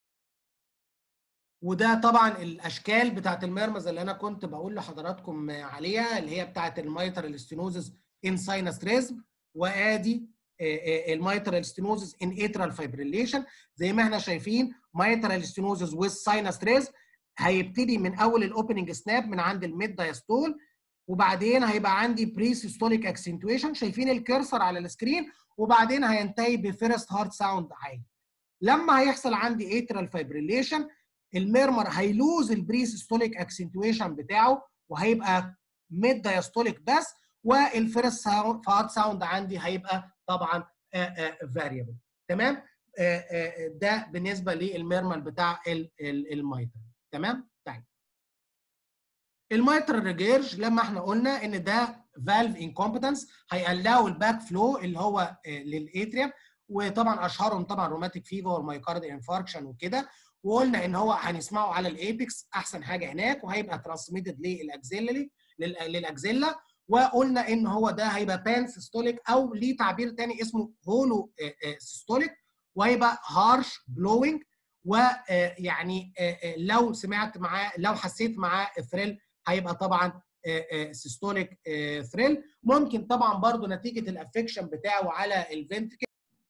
وده طبعا الاشكال بتاعت الميرمز اللي انا كنت بقول لحضراتكم عليها اللي هي بتاعت الميترال ستينوزس ان ساينس ريزم وادي الميترال ستينوزس ان اترال فايبريليشن زي ما احنا شايفين ميترال ستينوزس ويز ساينس ريز هيبتدي من اول الاوبننج سناب من عند الميد دايستول وبعدين هيبقى عندي بري سيستوليك اكسنتويشن شايفين الكيرسر على السكرين وبعدين هينتهي بفيرست هارت ساوند عالي لما هيحصل عندي اترال فايبريليشن الميرمر هيلوز البري سيستوليك اكسنتويشن بتاعه وهيبقى ميد دايستوليك بس والفيرست هارت ساوند عندي هيبقى طبعا فاريبل تمام ده بالنسبه للميرمال بتاع المايتر تمام طيب المايتر ريجيرج لما احنا قلنا ان ده فالف انكومبتنس هيقلقوا الباك فلو اللي هو للاتريوم وطبعا اشهرهم طبعا روماتيك فيفر والمايكارد انفاركشن وكده وقلنا ان هو هنسمعه على الايبكس احسن حاجه هناك وهيبقى ترانسميتد للاكزيلري للاكزيلا وقلنا ان هو ده هيبقى بان سيستوليك او ليه تعبير تاني اسمه هولو سيستوليك وهيبقى هارش بلوينج ويعني لو سمعت معاه لو حسيت معاه ثريل هيبقى طبعا سيستوليك ثريل ممكن طبعا برضو نتيجه الافكشن بتاعه على الفنتكل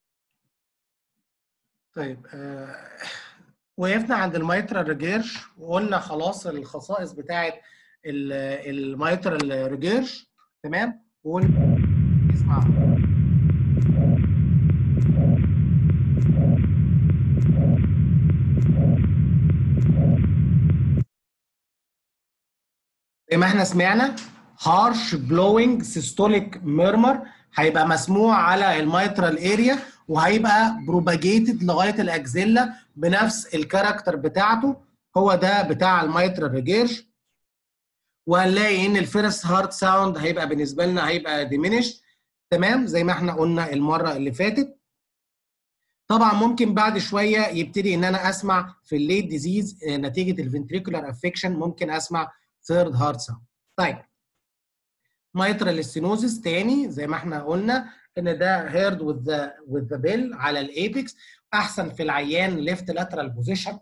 طيب آه وقفنا عند الميترال ريجيرش وقلنا خلاص الخصائص بتاعه الميترال ريجيرش تمام وقلنا اسمع زي ما احنا سمعنا هارش بلوينج سيستوليك ميرمر هيبقى مسموع على الميترال اريا وهيبقى بروباجيتد لغايه الاكزيلا بنفس الكاركتر بتاعته هو ده بتاع الميترال ريجيرش وهنلاقي ان الفيرست هارت ساوند هيبقى بالنسبه لنا هيبقى ديمينش تمام زي ما احنا قلنا المره اللي فاتت طبعا ممكن بعد شويه يبتدي ان انا اسمع في الليت ديزيز نتيجه الفنتريكولار افكشن ممكن اسمع ثيرد هارت ساوند طيب mitral stenosis تاني زي ما احنا قلنا ان ده هيرد with the with the bill على الايبكس احسن في العيان ليفت لاترال بوزيشن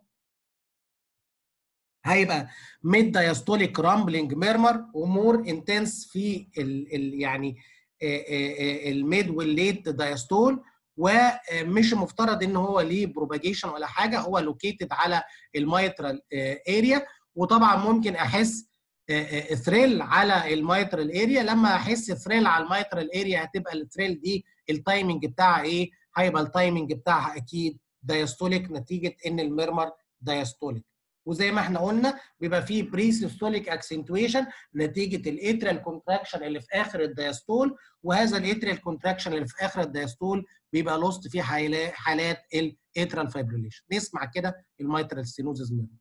هيبقى ميد دايستوليك رامبلينج ميرمر ومور انتنس في ال ال يعني الميد والليت دايستول ومش مفترض ان هو ليه بروباجيشن ولا حاجه هو لوكيتد على الميترال اريا وطبعا ممكن احس ثريل على الميترال اريا لما احس ثريل على الميترال اريا هتبقى الثريل دي التايمنج بتاعها ايه؟ هيبقى التايمنج بتاعها اكيد دايستوليك نتيجه ان الميرمر دايستوليك وزي ما احنا قلنا بيبقى فيه بري سيستوليك اكسنتويشن نتيجه الاتريال كونتراكشن اللي في اخر الدايستول وهذا الاتريال كونتراكشن اللي في اخر الدايستول بيبقى لوست في حالات الاترال فايبريليشن نسمع كده الميترال ستينوزز ميرمر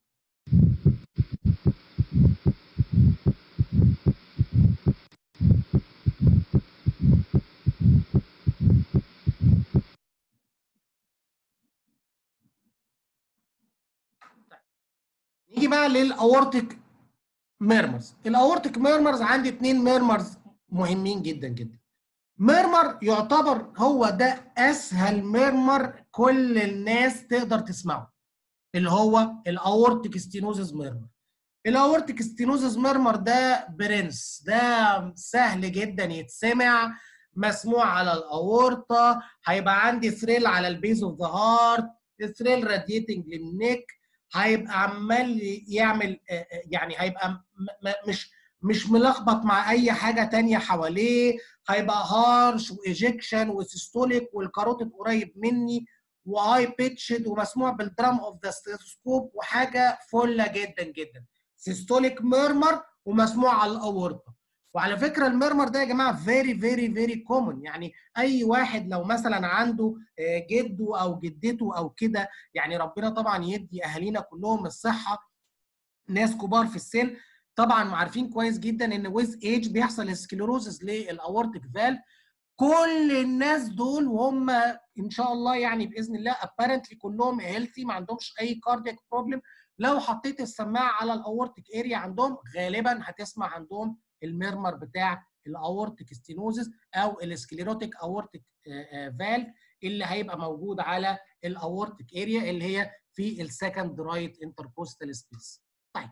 نيجي بقى للاورتيك ميرمرز الاورتيك ميرمرز عندي اثنين ميرمرز مهمين جدا جدا ميرمر يعتبر هو ده اسهل ميرمر كل الناس تقدر تسمعه اللي هو الاورتيك ستينوزز ميرمر الاورتيك ستينوزز ميرمر ده برنس ده سهل جدا يتسمع مسموع على الاورطه هيبقى عندي ثريل على البيز اوف ذا هارت ثريل راديتنج للنك هيبقى عمال يعمل يعني هيبقى مش مش ملخبط مع اي حاجه تانية حواليه هيبقى هارش وايجكشن وسيستوليك والكاروتيد قريب مني وهاي بيتشد ومسموع بالدرام اوف ذا ستيثوسكوب وحاجه فله جدا جدا سيستوليك ميرمر ومسموع على الاورطه وعلى فكره الميرمر ده يا جماعه فيري فيري فيري كومن يعني اي واحد لو مثلا عنده جده او جدته او كده يعني ربنا طبعا يدي اهالينا كلهم الصحه ناس كبار في السن طبعا عارفين كويس جدا ان ويز ايج بيحصل سكليروزس للاورتيك فالف كل الناس دول وهم ان شاء الله يعني باذن الله ابارنتلي كلهم هيلثي ما عندهمش اي كاردياك بروبلم لو حطيت السماعه على الاورتيك اريا عندهم غالبا هتسمع عندهم الميرمر بتاع الاورتيك ستينوزس او السكليروتيك اورتيك فالف اللي هيبقى موجود على الاورتيك اريا اللي هي في السكند رايت انتركوستال سبيس طيب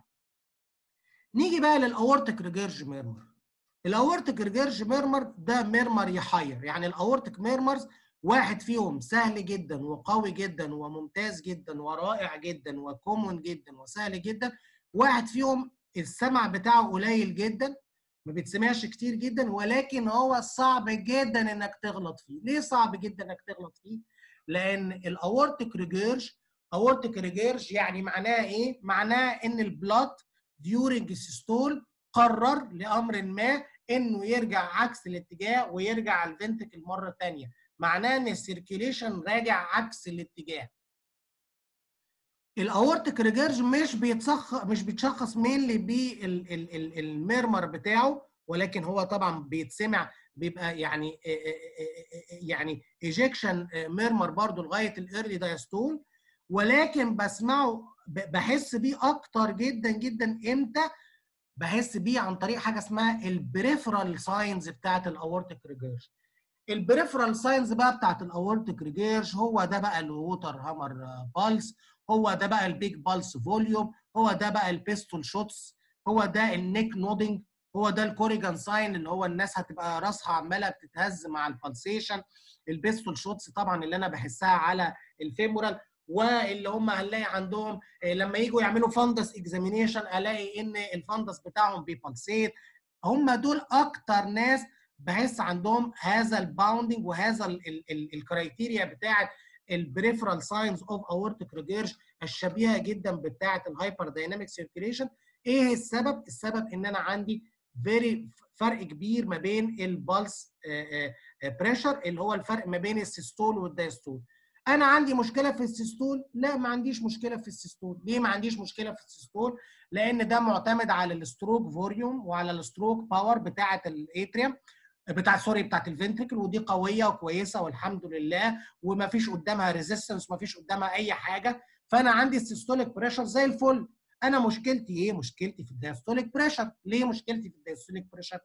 نيجي بقى للاورتيك ريجيرج ميرمر الاورتيك ريجيرج ميرمر ده ميرمر يحير يعني الاورتيك ميرمرز واحد فيهم سهل جدا وقوي جدا وممتاز جدا ورائع جدا وكومون جدا وسهل جدا واحد فيهم السمع بتاعه قليل جدا ما بيتسمعش كتير جدا ولكن هو صعب جدا انك تغلط فيه ليه صعب جدا انك تغلط فيه لان الاورتيك ريجيرج اورتيك ريجيرج يعني معناه ايه معناه ان البلاد ديورنج السيستول قرر لامر ما انه يرجع عكس الاتجاه ويرجع الفنتكل مره ثانيه معناه ان السيركيليشن راجع عكس الاتجاه الاورتيك ريجيرج مش بيتشخص مش بيتشخص مينلي بالميرمر بتاعه ولكن هو طبعا بيتسمع بيبقى يعني يعني ايجكشن ميرمر برضو لغايه الايرلي دايستول ولكن بسمعه بحس بيه اكتر جدا جدا امتى بحس بيه عن طريق حاجه اسمها البريفرال ساينز بتاعت الاورتيك ريجيرج البريفرال ساينز بقى بتاعت الاورتيك ريجيرش هو ده بقى الووتر هامر بالس هو ده بقى البيج بالس فوليوم هو ده بقى البيستول شوتس هو ده النيك نودنج هو ده الكوريجان ساين اللي هو الناس هتبقى راسها عماله بتتهز مع البلسيشن البيستول شوتس طبعا اللي انا بحسها على الفيمورال واللي هم هنلاقي عندهم لما يجوا يعملوا فندس اكزامينيشن الاقي ان الفندس بتاعهم بيبلسيت هم دول اكتر ناس بحس عندهم هذا الباوندنج وهذا الكرايتيريا بتاعه البريفرال ساينز اوف اورتيك ريجيرش الشبيهه جدا بتاعه الهايبر دايناميك سيركيليشن ايه السبب السبب ان انا عندي فيري فرق كبير ما بين البلس بريشر اللي هو الفرق ما بين السيستول والدايستول انا عندي مشكله في السيستول لا ما عنديش مشكله في السيستول ليه ما عنديش مشكله في السيستول لان ده معتمد على الستروك فوليوم وعلى الستروك باور بتاعه الاتريوم بتاع سوري بتاعت الفنتريكل ودي قويه وكويسه والحمد لله وما فيش قدامها ريزيستنس وما فيش قدامها اي حاجه فانا عندي السيستوليك بريشر زي الفل انا مشكلتي ايه مشكلتي في الدايستوليك بريشر ليه مشكلتي في الدايستوليك بريشر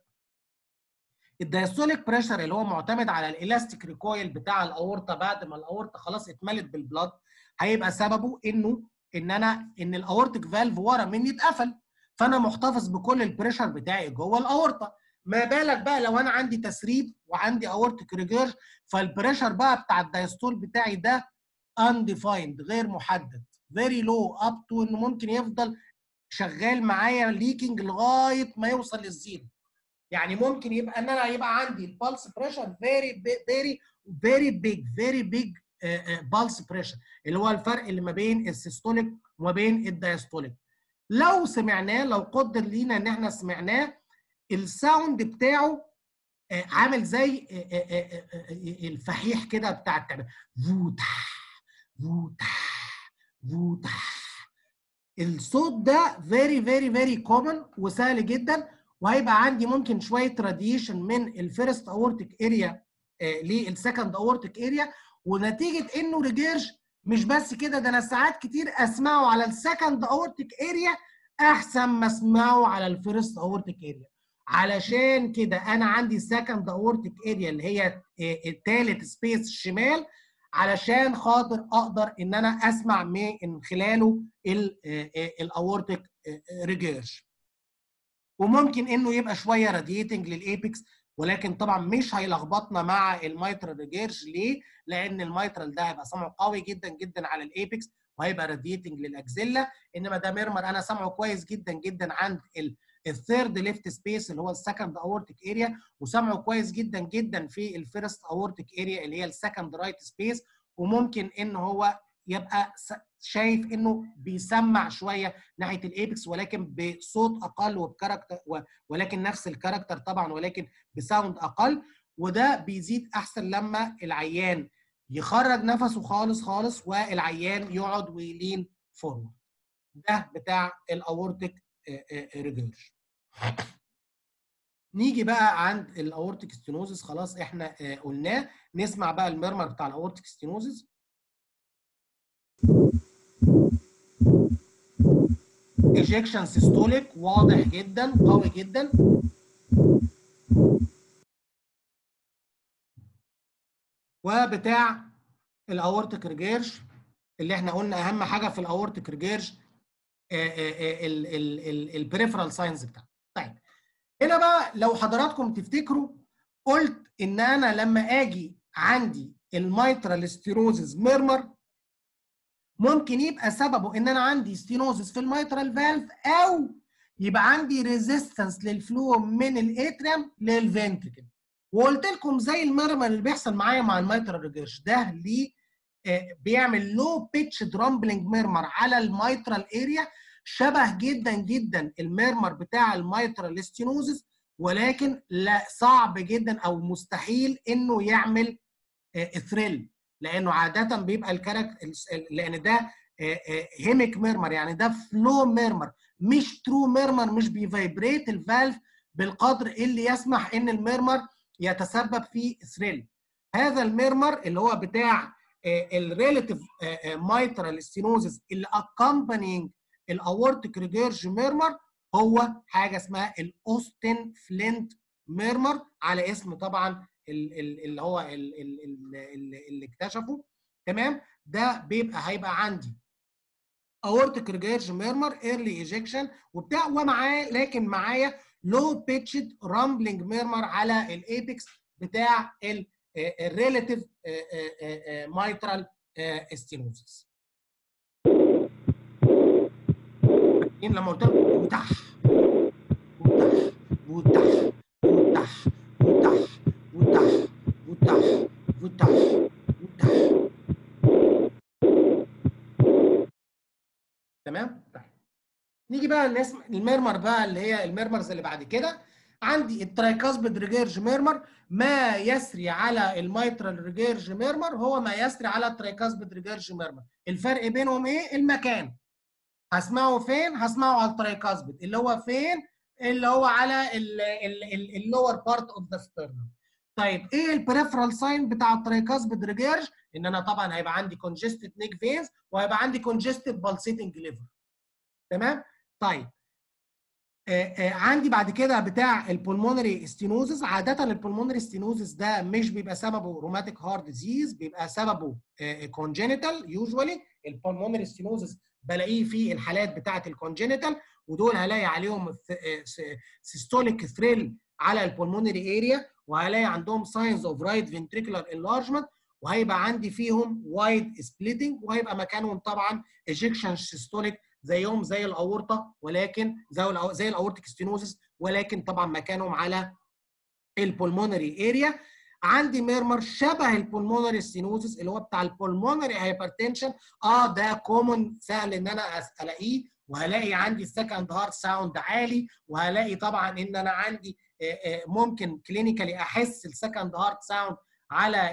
الدايستوليك بريشر اللي هو معتمد على الالاستيك ريكويل بتاع الاورطه بعد ما الاورطه خلاص اتملت بالبلاد هيبقى سببه انه ان انا ان الاورتيك فالف ورا مني اتقفل فانا محتفظ بكل البريشر بتاعي جوه الاورطه ما بالك بقى لو انا عندي تسريب وعندي اورتيك ريجيرش فالبريشر بقى بتاع الدايستول بتاعي ده undefined غير محدد very low up to انه ممكن يفضل شغال معايا ليكينج لغايه ما يوصل للزيرو يعني ممكن يبقى ان انا يبقى عندي البلس بريشر فيري فيري فيري بيج فيري بيج بلس بريشر اللي هو الفرق اللي ما بين السيستوليك وما بين الدايستوليك لو سمعناه لو قدر لينا ان احنا سمعناه الساوند بتاعه عامل زي الفحيح كده بتاع التعبير فوتا فوتا فوتا الصوت ده فيري فيري فيري كومن وسهل جدا وهيبقى عندي ممكن شويه راديشن من الفيرست اورتيك اريا للسكند اورتيك اريا ونتيجه انه ريجيرش مش بس كده ده انا ساعات كتير اسمعه على السكند اورتيك اريا احسن ما اسمعه على الفيرست اورتيك اريا علشان كده انا عندي سكند اورتيك اريا اللي هي الثالث سبيس الشمال علشان خاطر اقدر ان انا اسمع من خلاله الاورتيك ريجيرش وممكن انه يبقى شويه راديتنج للايبكس ولكن طبعا مش هيلخبطنا مع الميترال ريجيرش ليه؟ لان الميترال ده هيبقى سمعه قوي جدا جدا على الايبكس وهيبقى راديتنج للاكزيلا انما ده ميرمر انا سامعه كويس جدا جدا عند الثيرد ليفت سبيس اللي هو السكند اورتيك اريا وسامعه كويس جدا جدا في الفيرست اورتيك اريا اللي هي السكند رايت سبيس وممكن ان هو يبقى شايف انه بيسمع شويه ناحيه الايبكس ولكن بصوت اقل وبكاركتر ولكن نفس الكاركتر طبعا ولكن بساوند اقل وده بيزيد احسن لما العيان يخرج نفسه خالص خالص والعيان يقعد ويلين فورورد ده بتاع الاورتيك ريجيرش نيجي بقى عند الاورتيك ستينوزس خلاص احنا قلناه نسمع بقى المرمر بتاع الاورتيك ستينوزس ايجكشن سيستوليك واضح جدا قوي جدا وبتاع الاورتيك ريجيرش اللي احنا قلنا اهم حاجه في الاورتيك ريجيرش البريفرال ساينز بتاعته طيب هنا بقى لو حضراتكم تفتكروا قلت ان انا لما اجي عندي الميترال ستيروزز ميرمر ممكن يبقى سببه ان انا عندي ستينوزس في الميترال فالف او يبقى عندي ريزيستنس للفلو من الاتريم للفنتريكل وقلت لكم زي المرمر اللي بيحصل معايا مع الميترال ريجيرش ده ليه بيعمل لو بيتش درامبلنج ميرمر على الميترال اريا شبه جدا جدا الميرمر بتاع الميترال ستينوزس ولكن لا صعب جدا او مستحيل انه يعمل ثريل لانه عاده بيبقى الكاركتر لان ده هيميك ميرمر يعني ده فلو ميرمر مش ترو ميرمر مش بيفايبريت الفالف بالقدر اللي يسمح ان الميرمر يتسبب في ثريل هذا الميرمر اللي هو بتاع الريلاتيف مايترال ستينوزس اللي اكمبانينج الاورتيك ريجيرج ميرمر هو حاجه اسمها الاوستن فلينت ميرمر على اسم طبعا ال- ال- اللي هو ال- ال- ال- ال- اللي اكتشفه تمام ده بيبقى هيبقى عندي اورتيك ريجيرج ميرمر ايرلي ايجكشن وبتاع ومعاه لكن معايا لو بيتشد رامبلنج ميرمر على الايبكس بتاع الريلاتيف مايترال ستينوزس لما قلت لك وتح وتح وتح وتح وتح وتح وتح وتح وتح تمام طيب نيجي بقى الناس الميرمر بقى اللي هي الميرمرز اللي بعد كده عندي الترايكاسبيد ريجيرج ميرمر ما يسري على الميترال ريجيرج ميرمر هو ما يسري على الترايكاسبيد ريجيرج ميرمر الفرق بينهم ايه المكان هسمعه فين هسمعه على الترايكاسبيد اللي هو فين اللي هو على اللور بارت اوف ذا ستيرنم طيب ايه البريفرال ساين بتاع الترايكاسبيد ريجيرج ان انا طبعا هيبقى عندي كونجستد نيك فينز وهيبقى عندي كونجستد بالسيتنج ليفر تمام طيب آه آه عندي بعد كده بتاع البولمونري ستينوزس عاده البولمونري ستينوزس ده مش بيبقى سببه روماتيك هارت ديزيز بيبقى سببه كونجينيتال يوجوالي البولمونري ستينوزس بلاقيه في الحالات بتاعه الكونجينيتال ودول هلاقي عليهم سيستوليك ثريل على البولمونري اريا وهلاقي عندهم ساينز اوف رايت فنتريكولار انلارجمنت وهيبقى عندي فيهم وايد سبليتنج وهيبقى مكانهم طبعا ايجكشن سيستوليك زيهم زي الاورطه ولكن زي زي الاورتيك ستينوزس ولكن طبعا مكانهم على البولمونري اريا عندي ميرمر شبه البولمونري ستينوزس اللي هو بتاع البولمونري هايبرتنشن اه ده كومن سهل ان انا الاقيه وهلاقي عندي السكند هارت ساوند عالي وهلاقي طبعا ان انا عندي ممكن كلينيكالي احس السكند هارت ساوند على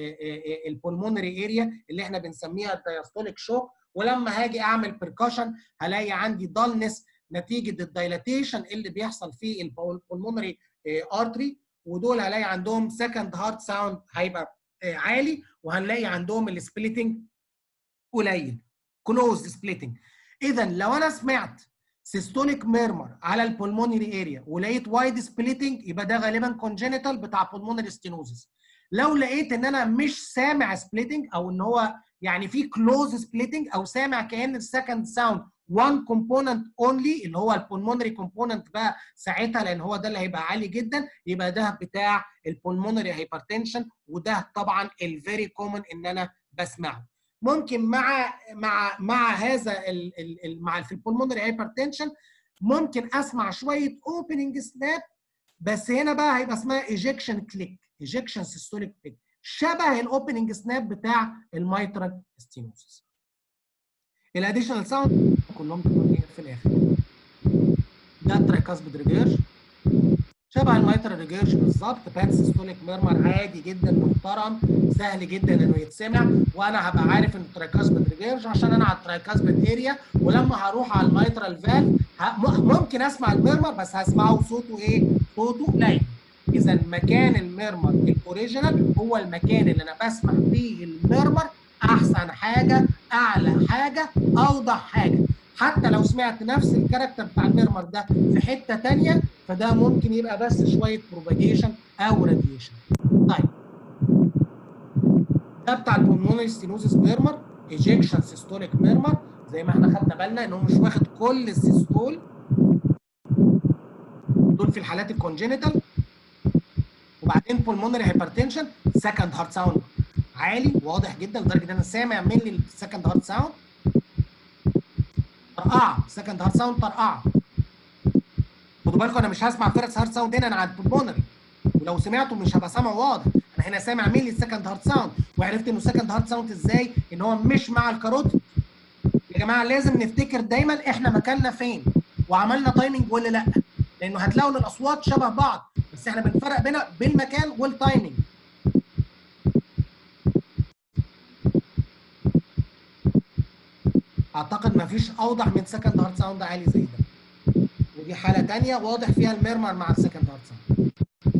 البولمونري اريا اللي احنا بنسميها الدايستوليك شوك ولما هاجي اعمل بركشن هلاقي عندي دالنس نتيجه الدايلاتيشن اللي بيحصل في البولمونري ارتري ودول هلاقي عندهم سكند هارت ساوند هيبقى عالي وهنلاقي عندهم السبليتنج قليل كلوز سبليتنج اذا لو انا سمعت سيستوليك ميرمر على البولمونري اريا ولقيت وايد سبليتنج يبقى ده غالبا كونجينيتال بتاع بولمونري ستينوزس لو لقيت ان انا مش سامع سبليتنج او ان هو يعني في كلوز سبليتنج او سامع كان السكند ساوند وان كومبوننت اونلي اللي هو البولمونري كومبوننت بقى ساعتها لان هو ده اللي هيبقى عالي جدا يبقى ده بتاع البولمونري هايبرتنشن وده طبعا الفيري كومن ان انا بسمعه ممكن مع مع مع هذا ال ال مع في البولمونري هايبرتنشن ممكن اسمع شويه اوبننج سناب بس هنا بقى هيبقى اسمها ايجكشن كليك ايجكشن سيستوليك كليك شبه الاوبننج سناب بتاع الميترال ستينوسيس الاديشنال ساوند كلهم تكون في الاخر ده الترايكاسبيد ريجيرج شبه الميترال ريجيرج بالظبط بان سيستوليك ميرمر عادي جدا محترم سهل جدا انه يتسمع وانا هبقى عارف ان الترايكاسبيد ريجيرج عشان انا على الترايكاسبيد اريا ولما هروح على الميترال فالف ممكن اسمع الميرمر بس هسمعه صوته ايه؟ صوته قليل اذا مكان الميرمر الاوريجينال هو المكان اللي انا بسمع فيه الميرمر احسن حاجه اعلى حاجه اوضح حاجه حتى لو سمعت نفس الكاركتر بتاع الميرمر ده في حته ثانيه فده ممكن يبقى بس شويه بروباجيشن او راديشن طيب ده بتاع البولمونري ستينوزيس ميرمر ايجكشن سيستوليك ميرمر زي ما احنا خدنا بالنا ان هو مش واخد كل السيستول دول في الحالات الكونجينيتال وبعدين بولمونري هايبرتنشن سكند هارت ساوند عالي واضح جدا لدرجه ان انا سامع من السكند هارت ساوند طرقعه سكند هارت ساوند طرقعه خدوا بالكم انا مش هسمع فيرست هارت ساوند هنا انا على البولمونري ولو سمعته مش هبقى سامعه واضح انا هنا سامع مين السكند هارت ساوند وعرفت انه سكند هارت ساوند ازاي ان هو مش مع الكاروتيد يا جماعه لازم نفتكر دايما احنا مكاننا فين وعملنا تايمنج ولا لا لانه هتلاقوا ان الاصوات شبه بعض بس احنا بنفرق بين بالمكان والتايمنج اعتقد ما فيش اوضح من سكند هارت ساوند عالي زي ده ودي حاله ثانيه واضح فيها الميرمر مع السكند هارت ساوند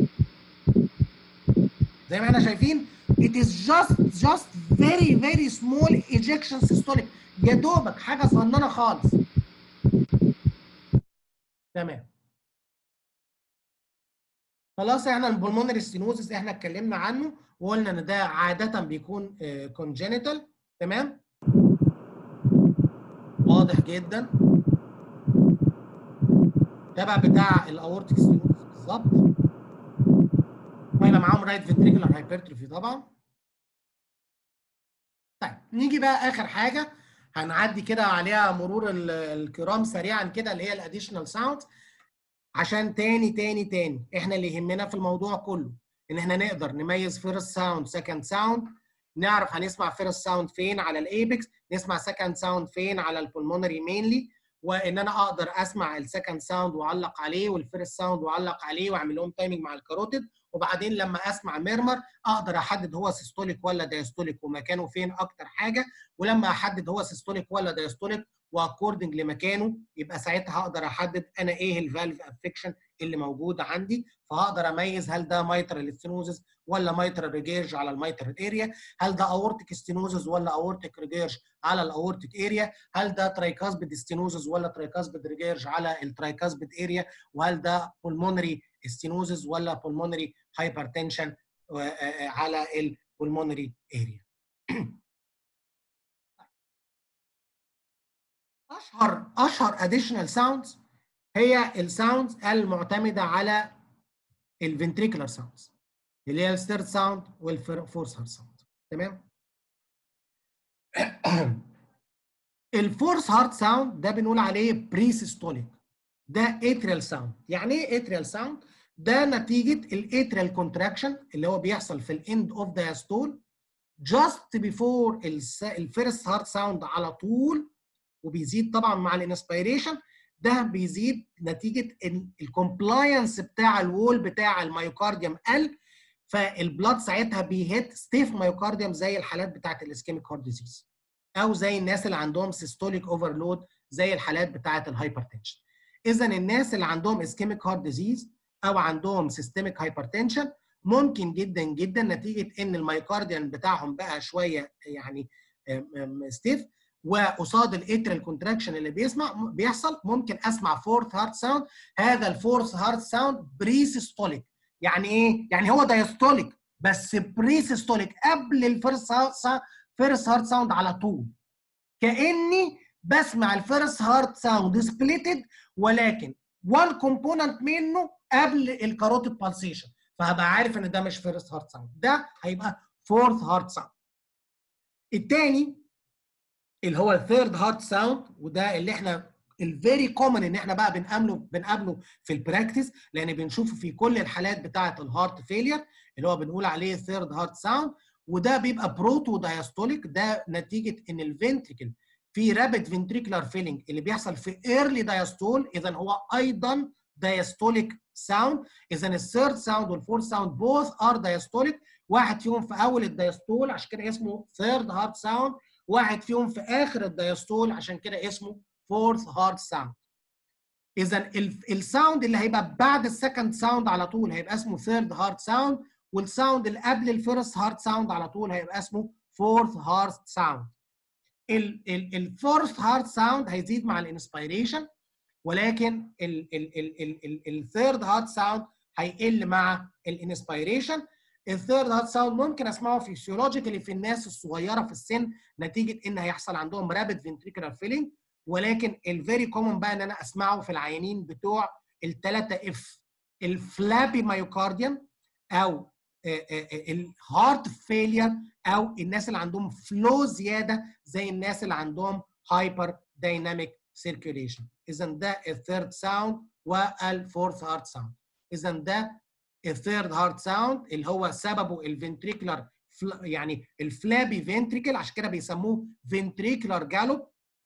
زي ما احنا شايفين it is just just very very small ejection systolic يا دوبك حاجه صغننه خالص تمام خلاص احنا البلمونري ستينوزس احنا اتكلمنا عنه وقلنا ان ده عاده بيكون كونجينيتال تمام واضح جدا ده بقى بتاع الاورتيك ستينوزس بالظبط وهيبقى معاهم رايت فنتريكولار هايبرتروفي طبعا طيب نيجي بقى اخر حاجه هنعدي كده عليها مرور الكرام سريعا كده اللي هي الاديشنال ساوند عشان تاني تاني تاني احنا اللي يهمنا في الموضوع كله ان احنا نقدر نميز فيرست ساوند سكند ساوند نعرف هنسمع فيرست ساوند فين على الايبكس نسمع سكند ساوند فين على البلمونري مينلي وان انا اقدر اسمع السكند ساوند واعلق عليه والفيرست ساوند واعلق عليه واعمل لهم تايمنج مع الكاروتيد وبعدين لما اسمع ميرمر اقدر احدد هو سيستوليك ولا دايستوليك ومكانه فين اكتر حاجه ولما احدد هو سيستوليك ولا دايستوليك واكوردنج لمكانه يبقى ساعتها هقدر احدد انا ايه الفالف افكشن اللي موجود عندي فهقدر اميز هل ده مايترال ستينوزس ولا مايترال ريجيرج على المايترال اريا هل ده اورتيك ستينوزس ولا اورتيك ريجيرج على الاورتيك اريا هل ده ترايكاسبيد ستينوزس ولا ترايكاسبيد ريجيرج على الترايكاسبيد اريا وهل ده pulmonary ستينوزس ولا pulmonary hypertension على البلمونري اريا اشهر اشهر additional sounds هي الساوندز المعتمده على الفنتريكولار ساوندز اللي هي الثيرد ساوند والفورث هارت ساوند تمام الفورث هارت ساوند ده بنقول عليه بريسيستوليك ده اتريال ساوند يعني ايه اتريال ساوند ده نتيجه الاتريال كونتراكشن اللي هو بيحصل في الاند اوف دايستول جاست بيفور الفيرست هارت ساوند على طول وبيزيد طبعا مع الانسبيريشن ده بيزيد نتيجه ان الكومبلاينس بتاع الوول بتاع الميوكارديوم قل فالبلاد ساعتها بيهت ستيف مايوكارديوم زي الحالات بتاعت الاسكيميك هارت ديزيز او زي الناس اللي عندهم سيستوليك اوفرلود زي الحالات بتاعت الهايبرتنشن اذا الناس اللي عندهم اسكيميك هارت ديزيز او عندهم سيستميك هايبرتنشن ممكن جدا جدا نتيجه ان الميوكارديوم بتاعهم بقى شويه يعني ستيف وقصاد الاتريال كونتراكشن اللي بيسمع بيحصل ممكن اسمع فورث هارت ساوند هذا الفورث هارت ساوند بريسيستوليك يعني ايه؟ يعني هو دايستوليك بس بريسيستوليك قبل الفيرست فيرست هارت ساوند على طول كاني بسمع الفيرست هارت ساوند سبليتد ولكن وان كومبوننت منه قبل الكاروتيد بالسيشن فهبقى عارف ان ده مش فيرست هارت ساوند ده هيبقى فورث هارت ساوند الثاني اللي هو الثيرد هارت ساوند وده اللي احنا الفيري كومن ان احنا بقى بنقابله بنقابله في البراكتس لان بنشوفه في كل الحالات بتاعه الهارت فيلير اللي هو بنقول عليه ثيرد هارت ساوند وده بيبقى بروتو دايستوليك ده نتيجه ان الفنتريكل في رابيد فنتريكولار فيلينج اللي بيحصل في ايرلي دايستول اذا هو ايضا دايستوليك ساوند اذا الثيرد ساوند والفورث ساوند بوث ار دايستوليك واحد فيهم في اول الدايستول عشان كده اسمه ثيرد هارت ساوند واحد فيهم في اخر الدايستول عشان كده اسمه فورث هارت ساوند اذا الساوند اللي هيبقى بعد السكند ساوند على طول هيبقى اسمه ثيرد هارت ساوند والساوند اللي قبل الفيرست هارت ساوند على طول هيبقى اسمه فورث هارت ساوند الفورث هارت ساوند هيزيد مع الانسبيريشن ولكن الثيرد هارت ساوند هيقل مع الانسبيريشن الثيرد هارت ساوند ممكن اسمعه فيسيولوجيكالي في الناس الصغيره في السن نتيجه ان هيحصل عندهم رابيد فنتريكولار فيلينج ولكن الفيري كومن بقى ان انا اسمعه في العيانين بتوع الثلاثه اف الفلابي مايوكارديوم او الهارت فيلير او الناس اللي عندهم فلو زياده زي الناس اللي عندهم هايبر دايناميك سيركيوليشن اذا ده الثيرد ساوند والفورث هارت ساوند اذا ده الثيرد هارت ساوند اللي هو سببه الفنتريكولار يعني الفلابي فنتريكل عشان كده بيسموه فنتريكولار جالوب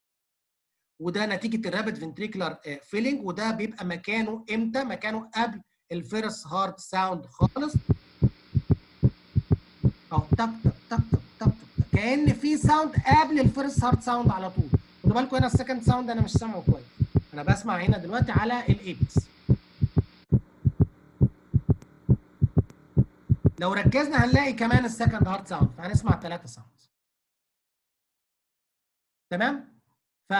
وده نتيجه الرابid فنتريكولار فيلينج وده بيبقى مكانه امتى؟ مكانه قبل الفيرست هارت ساوند خالص اهو تك تك تك تك تك كان في ساوند قبل الفيرست هارت ساوند على طول خدوا بالكم هنا السكند ساوند انا مش سامعه كويس انا بسمع هنا دلوقتي على الايبكس لو ركزنا هنلاقي كمان السكند هارت ساوند فهنسمع ثلاثه ساوند تمام ف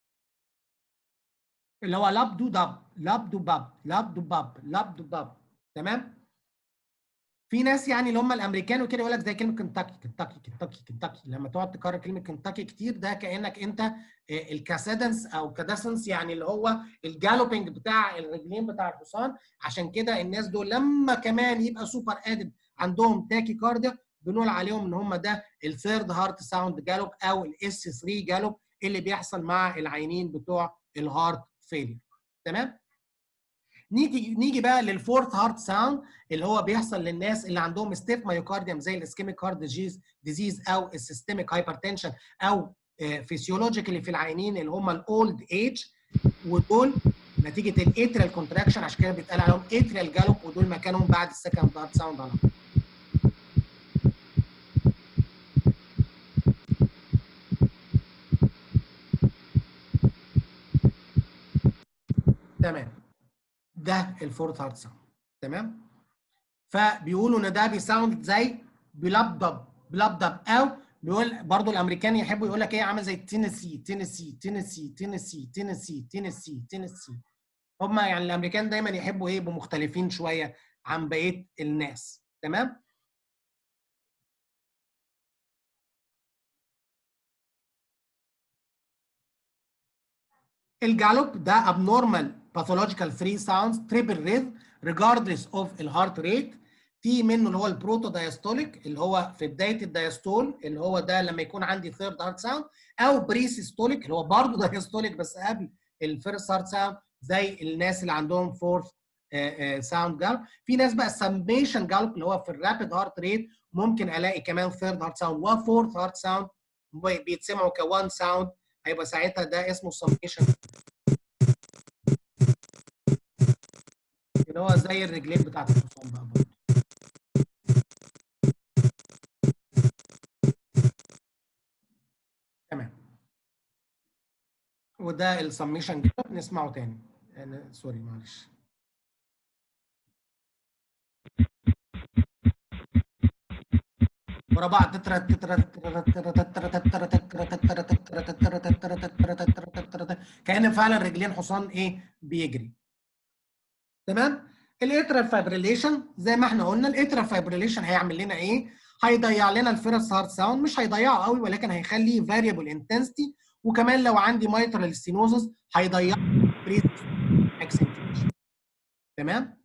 اللي هو لاب دو دب لاب دو باب لاب دو باب لاب دو باب تمام في ناس يعني اللي هم الامريكان وكده يقول لك زي كلمه كنتاكي كنتاكي كنتاكي كنتاكي لما تقعد تكرر كلمه كنتاكي كتير ده كانك انت الكاسيدنس او كادسنس يعني اللي هو الجالوبينج بتاع الرجلين بتاع الحصان عشان كده الناس دول لما كمان يبقى سوبر ادد عندهم تاكي كارديا بنقول عليهم ان هم ده الثيرد هارت ساوند جالوب او الاس 3 جالوب اللي بيحصل مع العينين بتوع الهارت فيلير تمام نيجي نيجي بقى للفورث هارت ساوند اللي هو بيحصل للناس اللي عندهم ستيف مايوكارديوم زي الاسكيميك هارت ديزيز ديزيز او السيستميك هايبرتنشن او فيسيولوجيكالي في العينين اللي هم الاولد ايج ودول نتيجه الاتريال كونتراكشن عشان كده بيتقال عليهم اتريال جالوب ودول مكانهم بعد السكند هارت ساوند على طول تمام ده الفورث هارت ساوند تمام فبيقولوا ان ده بيساوند زي بلبدب بلبدب او بيقول برضو الامريكان يحبوا يقول لك ايه عامل زي تينيسي تينيسي تينيسي تينيسي تينيسي تينيسي تينيسي هم يعني الامريكان دايما يحبوا ايه يبقوا مختلفين شويه عن بقيه الناس تمام الجالوب ده abnormal pathological three sounds triple rhythm regardless of الهارت ريت في منه اللي هو البروتو دايستوليك اللي هو في بدايه الدايستول اللي هو ده لما يكون عندي ثيرد هارت ساوند او بريسيستوليك اللي هو برضه دايستوليك بس قبل الفيرست هارت ساوند زي الناس اللي عندهم فورث ساوند جالب في ناس بقى سميشن جالب اللي هو في الرابid هارت ريت ممكن الاقي كمان ثيرد هارت ساوند وفورث هارت ساوند بيتسمعوا كوان ساوند هيبقى ساعتها ده اسمه سميشن اللي هو زي الرجلين بتاعت الحصان بقى برضه تمام وده السميشن جالب نسمعه تاني يعني سوري معلش ورا بعض كأن فعلا رجلين حصان ايه بيجري تمام الاترال فايبريليشن زي ما احنا قلنا الاترال فايبريليشن هيعمل لنا ايه هيضيع لنا الفيرست هارت ساوند مش هيضيعه قوي ولكن هيخليه فاريبل انتنسيتي وكمان لو عندي مايترال ستينوزس هيضيع تمام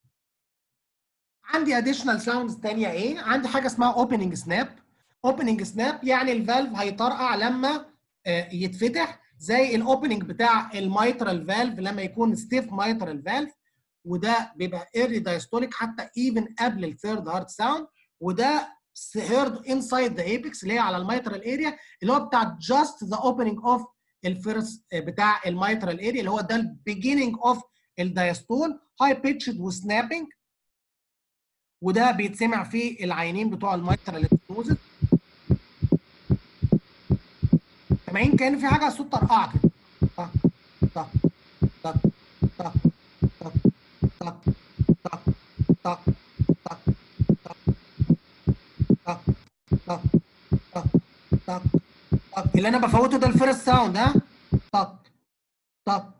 عندي اديشنال ساوندز ثانيه ايه عندي حاجه اسمها اوبننج سناب اوبننج سناب يعني الفالف هيطرقع لما يتفتح زي الاوبننج بتاع المايترال فالف لما يكون ستيف مايترال فالف وده بيبقى ايرلي دايستوليك حتى ايفن قبل الثيرد هارت ساوند وده هيرد انسايد ذا ايبكس اللي هي على المايترال اريا اللي هو بتاع جاست ذا اوبننج اوف الفيرست بتاع المايترال اريا اللي هو ده البيجيننج اوف الدايستول هاي بيتشد وسنابنج وده بيتسمع في العينين بتوع المايترال ستينوزس سامعين كان في حاجه صوت طرقعه كده طق طق طق طق طق طق طق طق طق طق طق طق طق طق اللي انا بفوته ده الفيرست ساوند ها طق طق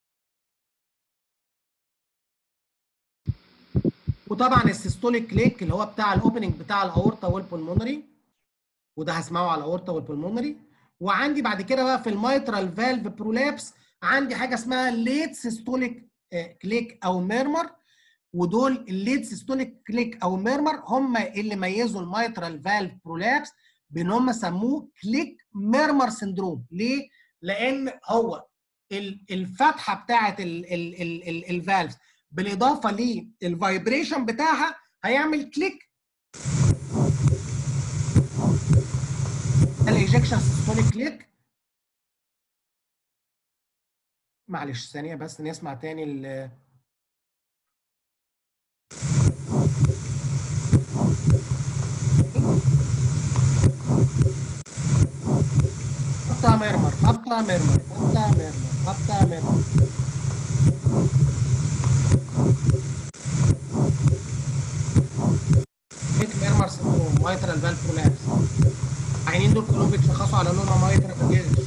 وطبعا السيستوليك كليك اللي هو بتاع الاوبننج بتاع الاورطه والبulmonary وده هسمعه على الاورطه والبulmonary وعندي بعد كده بقى في المايترال فالف برولابس عندي حاجه اسمها ليت سيستوليك كليك او ميرمر ودول الليت سيستوليك كليك او ميرمر هم اللي ميزوا المايترال فالف برولابس بان هم سموه كليك ميرمر سندروم ليه؟ لان هو الفتحه بتاعه الفالف بالاضافه للفايبريشن بتاعها هيعمل كليك الايجكشن سيستوليك كليك معلش ثانيه بس نسمع تاني ال خبطة مرمر خبطة مرمر خبطة مرمر خبطة مرمر كليك ميرمر سندروم مايترال فالف برولابس العينين دول كلهم بيتشخصوا على انهم مايترال فالف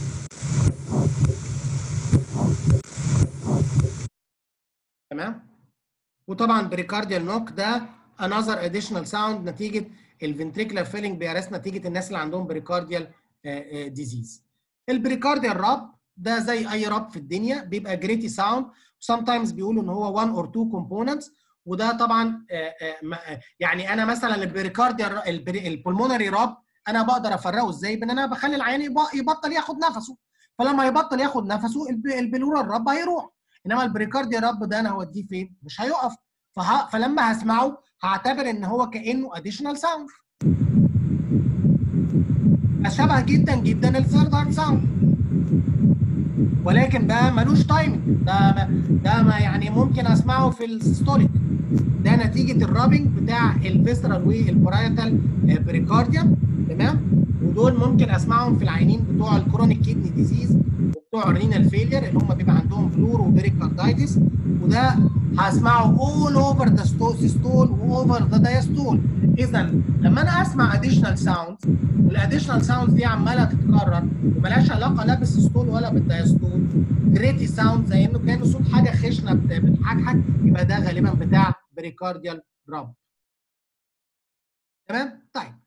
تمام وطبعا بريكارديال نوك ده another additional sound نتيجه الفنتريكولار فيلينج بيارس نتيجه الناس اللي عندهم بريكارديال ديزيز البريكارديال راب ده زي اي راب في الدنيا بيبقى جريتي ساوند sometimes بيقولوا ان هو 1 or 2 components وده طبعا يعني انا مثلا البريكارديال البلمونري راب انا بقدر افرقه ازاي بان انا بخلي العيان يبطل ياخد نفسه فلما يبطل ياخد نفسه البلورال راب هيروح انما البريكارديال راب ده انا هوديه فين مش هيقف فه... فلما هسمعه هعتبر ان هو كانه اديشنال ساوند شبه جدا جدا الثيرد هارت ساوند ولكن ده ملوش تايمنج ده ده ما يعني ممكن اسمعه في السيستوليك ده نتيجه الرابنج بتاع الفيسرال والبرايتال بريكارديوم تمام ودول ممكن اسمعهم في العينين بتوع الكرونيك كيدني ديزيز وبتوع الرينال فيلير اللي هم بيبقى عندهم بلور وبريكاردايتس وده هسمعه all over the systole واوفر ذا diastole اذا لما انا اسمع additional sounds والاديشنال ساوندز دي عماله تتكرر وملهاش علاقه لا بالسيستول ولا بالدايستول جريتي ساوند زي انه كانه صوت حاجه خشنه بتحكحك يبقى ده غالبا بتاع بريكارديال راب تمام طيب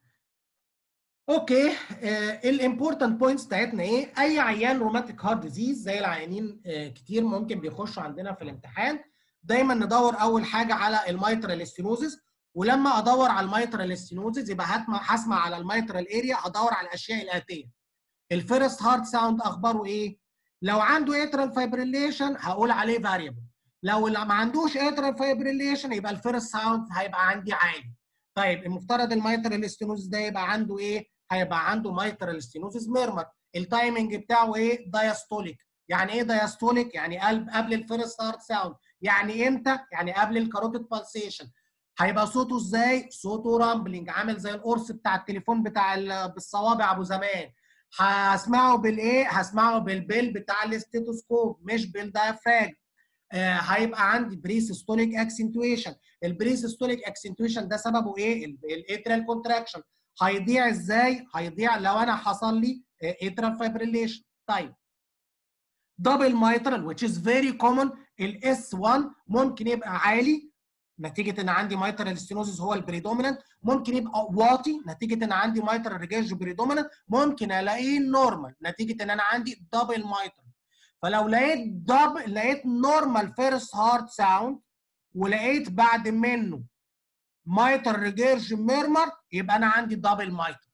اوكي الامبورتنت بوينتس بتاعتنا ايه اي عيان روماتيك هارت ديزيز زي العيانين آه كتير ممكن بيخشوا عندنا في الامتحان دايما ندور اول حاجه على الميترال ستينوزس ولما ادور على الميترال ستينوزس يبقى هسمع على الميترال اريا ادور على الاشياء الاتيه الفيرست هارت ساوند اخباره ايه لو عنده اترال فايبريليشن هقول عليه فاريبل لو ما عندوش اترال فايبريليشن يبقى الفيرست ساوند هيبقى عندي عالي طيب المفترض الميترال ستينوزس ده يبقى عنده ايه هيبقى عنده ميترال ستينوزس ميرمر التايمنج بتاعه ايه دايستوليك يعني ايه دايستوليك يعني قلب قبل الفيرست هارت ساوند يعني امتى يعني قبل الكاروتيد بالسيشن هيبقى صوته ازاي صوته رامبلينج عامل زي القرص بتاع التليفون بتاع بالصوابع ابو زمان هسمعه بالايه هسمعه بالبيل بتاع الاستيتوسكوب مش بالدايفراج آه هيبقى عندي بريسيستوليك اكسنتويشن البريسيستوليك اكسنتويشن ده سببه ايه الاترال كونتراكشن هيضيع ازاي هيضيع لو انا حصل لي اترال فايبريليشن طيب دبل مايترال which is very common الاس 1 ممكن يبقى عالي نتيجه ان عندي مايترال ستينوزس هو البريدومينانت ممكن يبقى واطي نتيجه ان عندي مايترال ريجاج بريدومينانت ممكن الاقيه نورمال نتيجه ان انا عندي دبل مايترال فلو لقيت دبل لقيت نورمال فيرست هارت ساوند ولقيت بعد منه مايتر ريجيرج ميرمر يبقى انا عندي دبل مايتر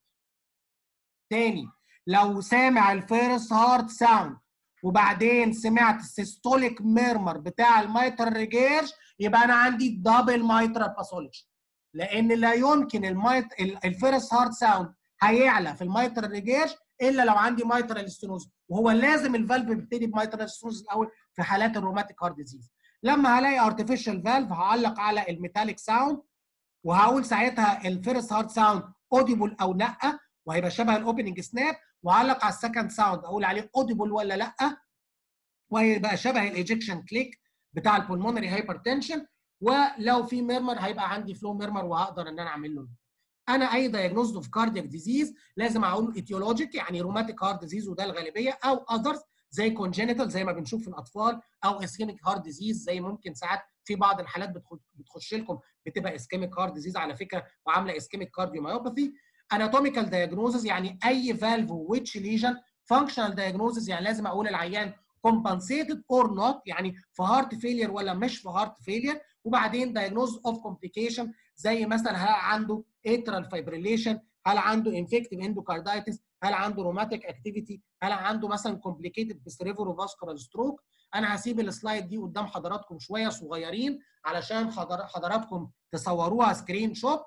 تاني لو سامع الفيرست هارت ساوند وبعدين سمعت السيستوليك ميرمر بتاع المايتر ريجيرج يبقى انا عندي دبل مايترال باثولوجي لان لا يمكن المايت الفيرست هارت ساوند هيعلى في المايترال ريجيرج الا لو عندي مايترال ستينوز وهو لازم الفالف بيبتدي بمايترال ستينوز الاول في حالات الروماتيك هارت ديزيز لما هلاقي ارتفيشال فالف هعلق على الميتاليك ساوند وهقول ساعتها الفيرست هارت ساوند اوديبل او لا وهيبقى شبه الاوبننج سناب وهعلق على السكند ساوند اقول عليه اوديبل ولا لا وهيبقى شبه الايجكشن كليك بتاع البولمونري هايبرتنشن ولو في ميرمر هيبقى عندي فلو ميرمر وهقدر ان انا اعمل له انا اي دايجنوز اوف كاردياك ديزيز لازم اقول ايتيولوجيك يعني روماتيك هارت ديزيز وده الغالبيه او اذرز زي كونجينيتال زي ما بنشوف في الاطفال او اسكيميك هارت ديزيز زي ممكن ساعات في بعض الحالات بتخش لكم بتبقى اسكيميك هارت ديزيز على فكره وعامله اسكيميك كارديوميوباثي اناتوميكال دايجنوزز يعني اي فالف ويتش ليجن فانكشنال دايجنوزز يعني لازم اقول العيان compensated or not يعني في هارت فيلير ولا مش في هارت فيلير وبعدين دايجنوز اوف كومبليكيشن زي مثلا هل عنده اترال فايبريليشن هل عنده انفكتيف اندوكاردايتس هل عنده روماتيك اكتيفيتي هل عنده مثلا كومبليكيتد بسريفرو فاسكولار ستروك انا هسيب السلايد دي قدام حضراتكم شويه صغيرين علشان حضراتكم تصوروها سكرين شوت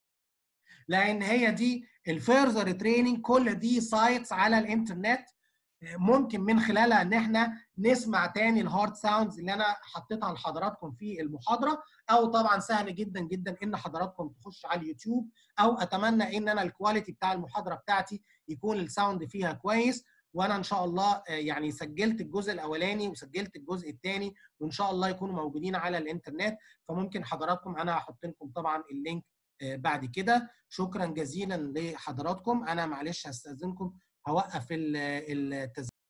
لان هي دي الفيرذر تريننج كل دي سايتس على الانترنت ممكن من خلالها ان احنا نسمع تاني الهارد ساوندز اللي انا حطيتها لحضراتكم في المحاضره او طبعا سهل جدا جدا ان حضراتكم تخشوا على اليوتيوب او اتمنى ان انا الكواليتي بتاع المحاضره بتاعتي يكون الساوند فيها كويس وانا ان شاء الله يعني سجلت الجزء الاولاني وسجلت الجزء الثاني وان شاء الله يكونوا موجودين على الانترنت فممكن حضراتكم انا هحط لكم طبعا اللينك بعد كده شكرا جزيلا لحضراتكم انا معلش هستاذنكم هوقف التسجيل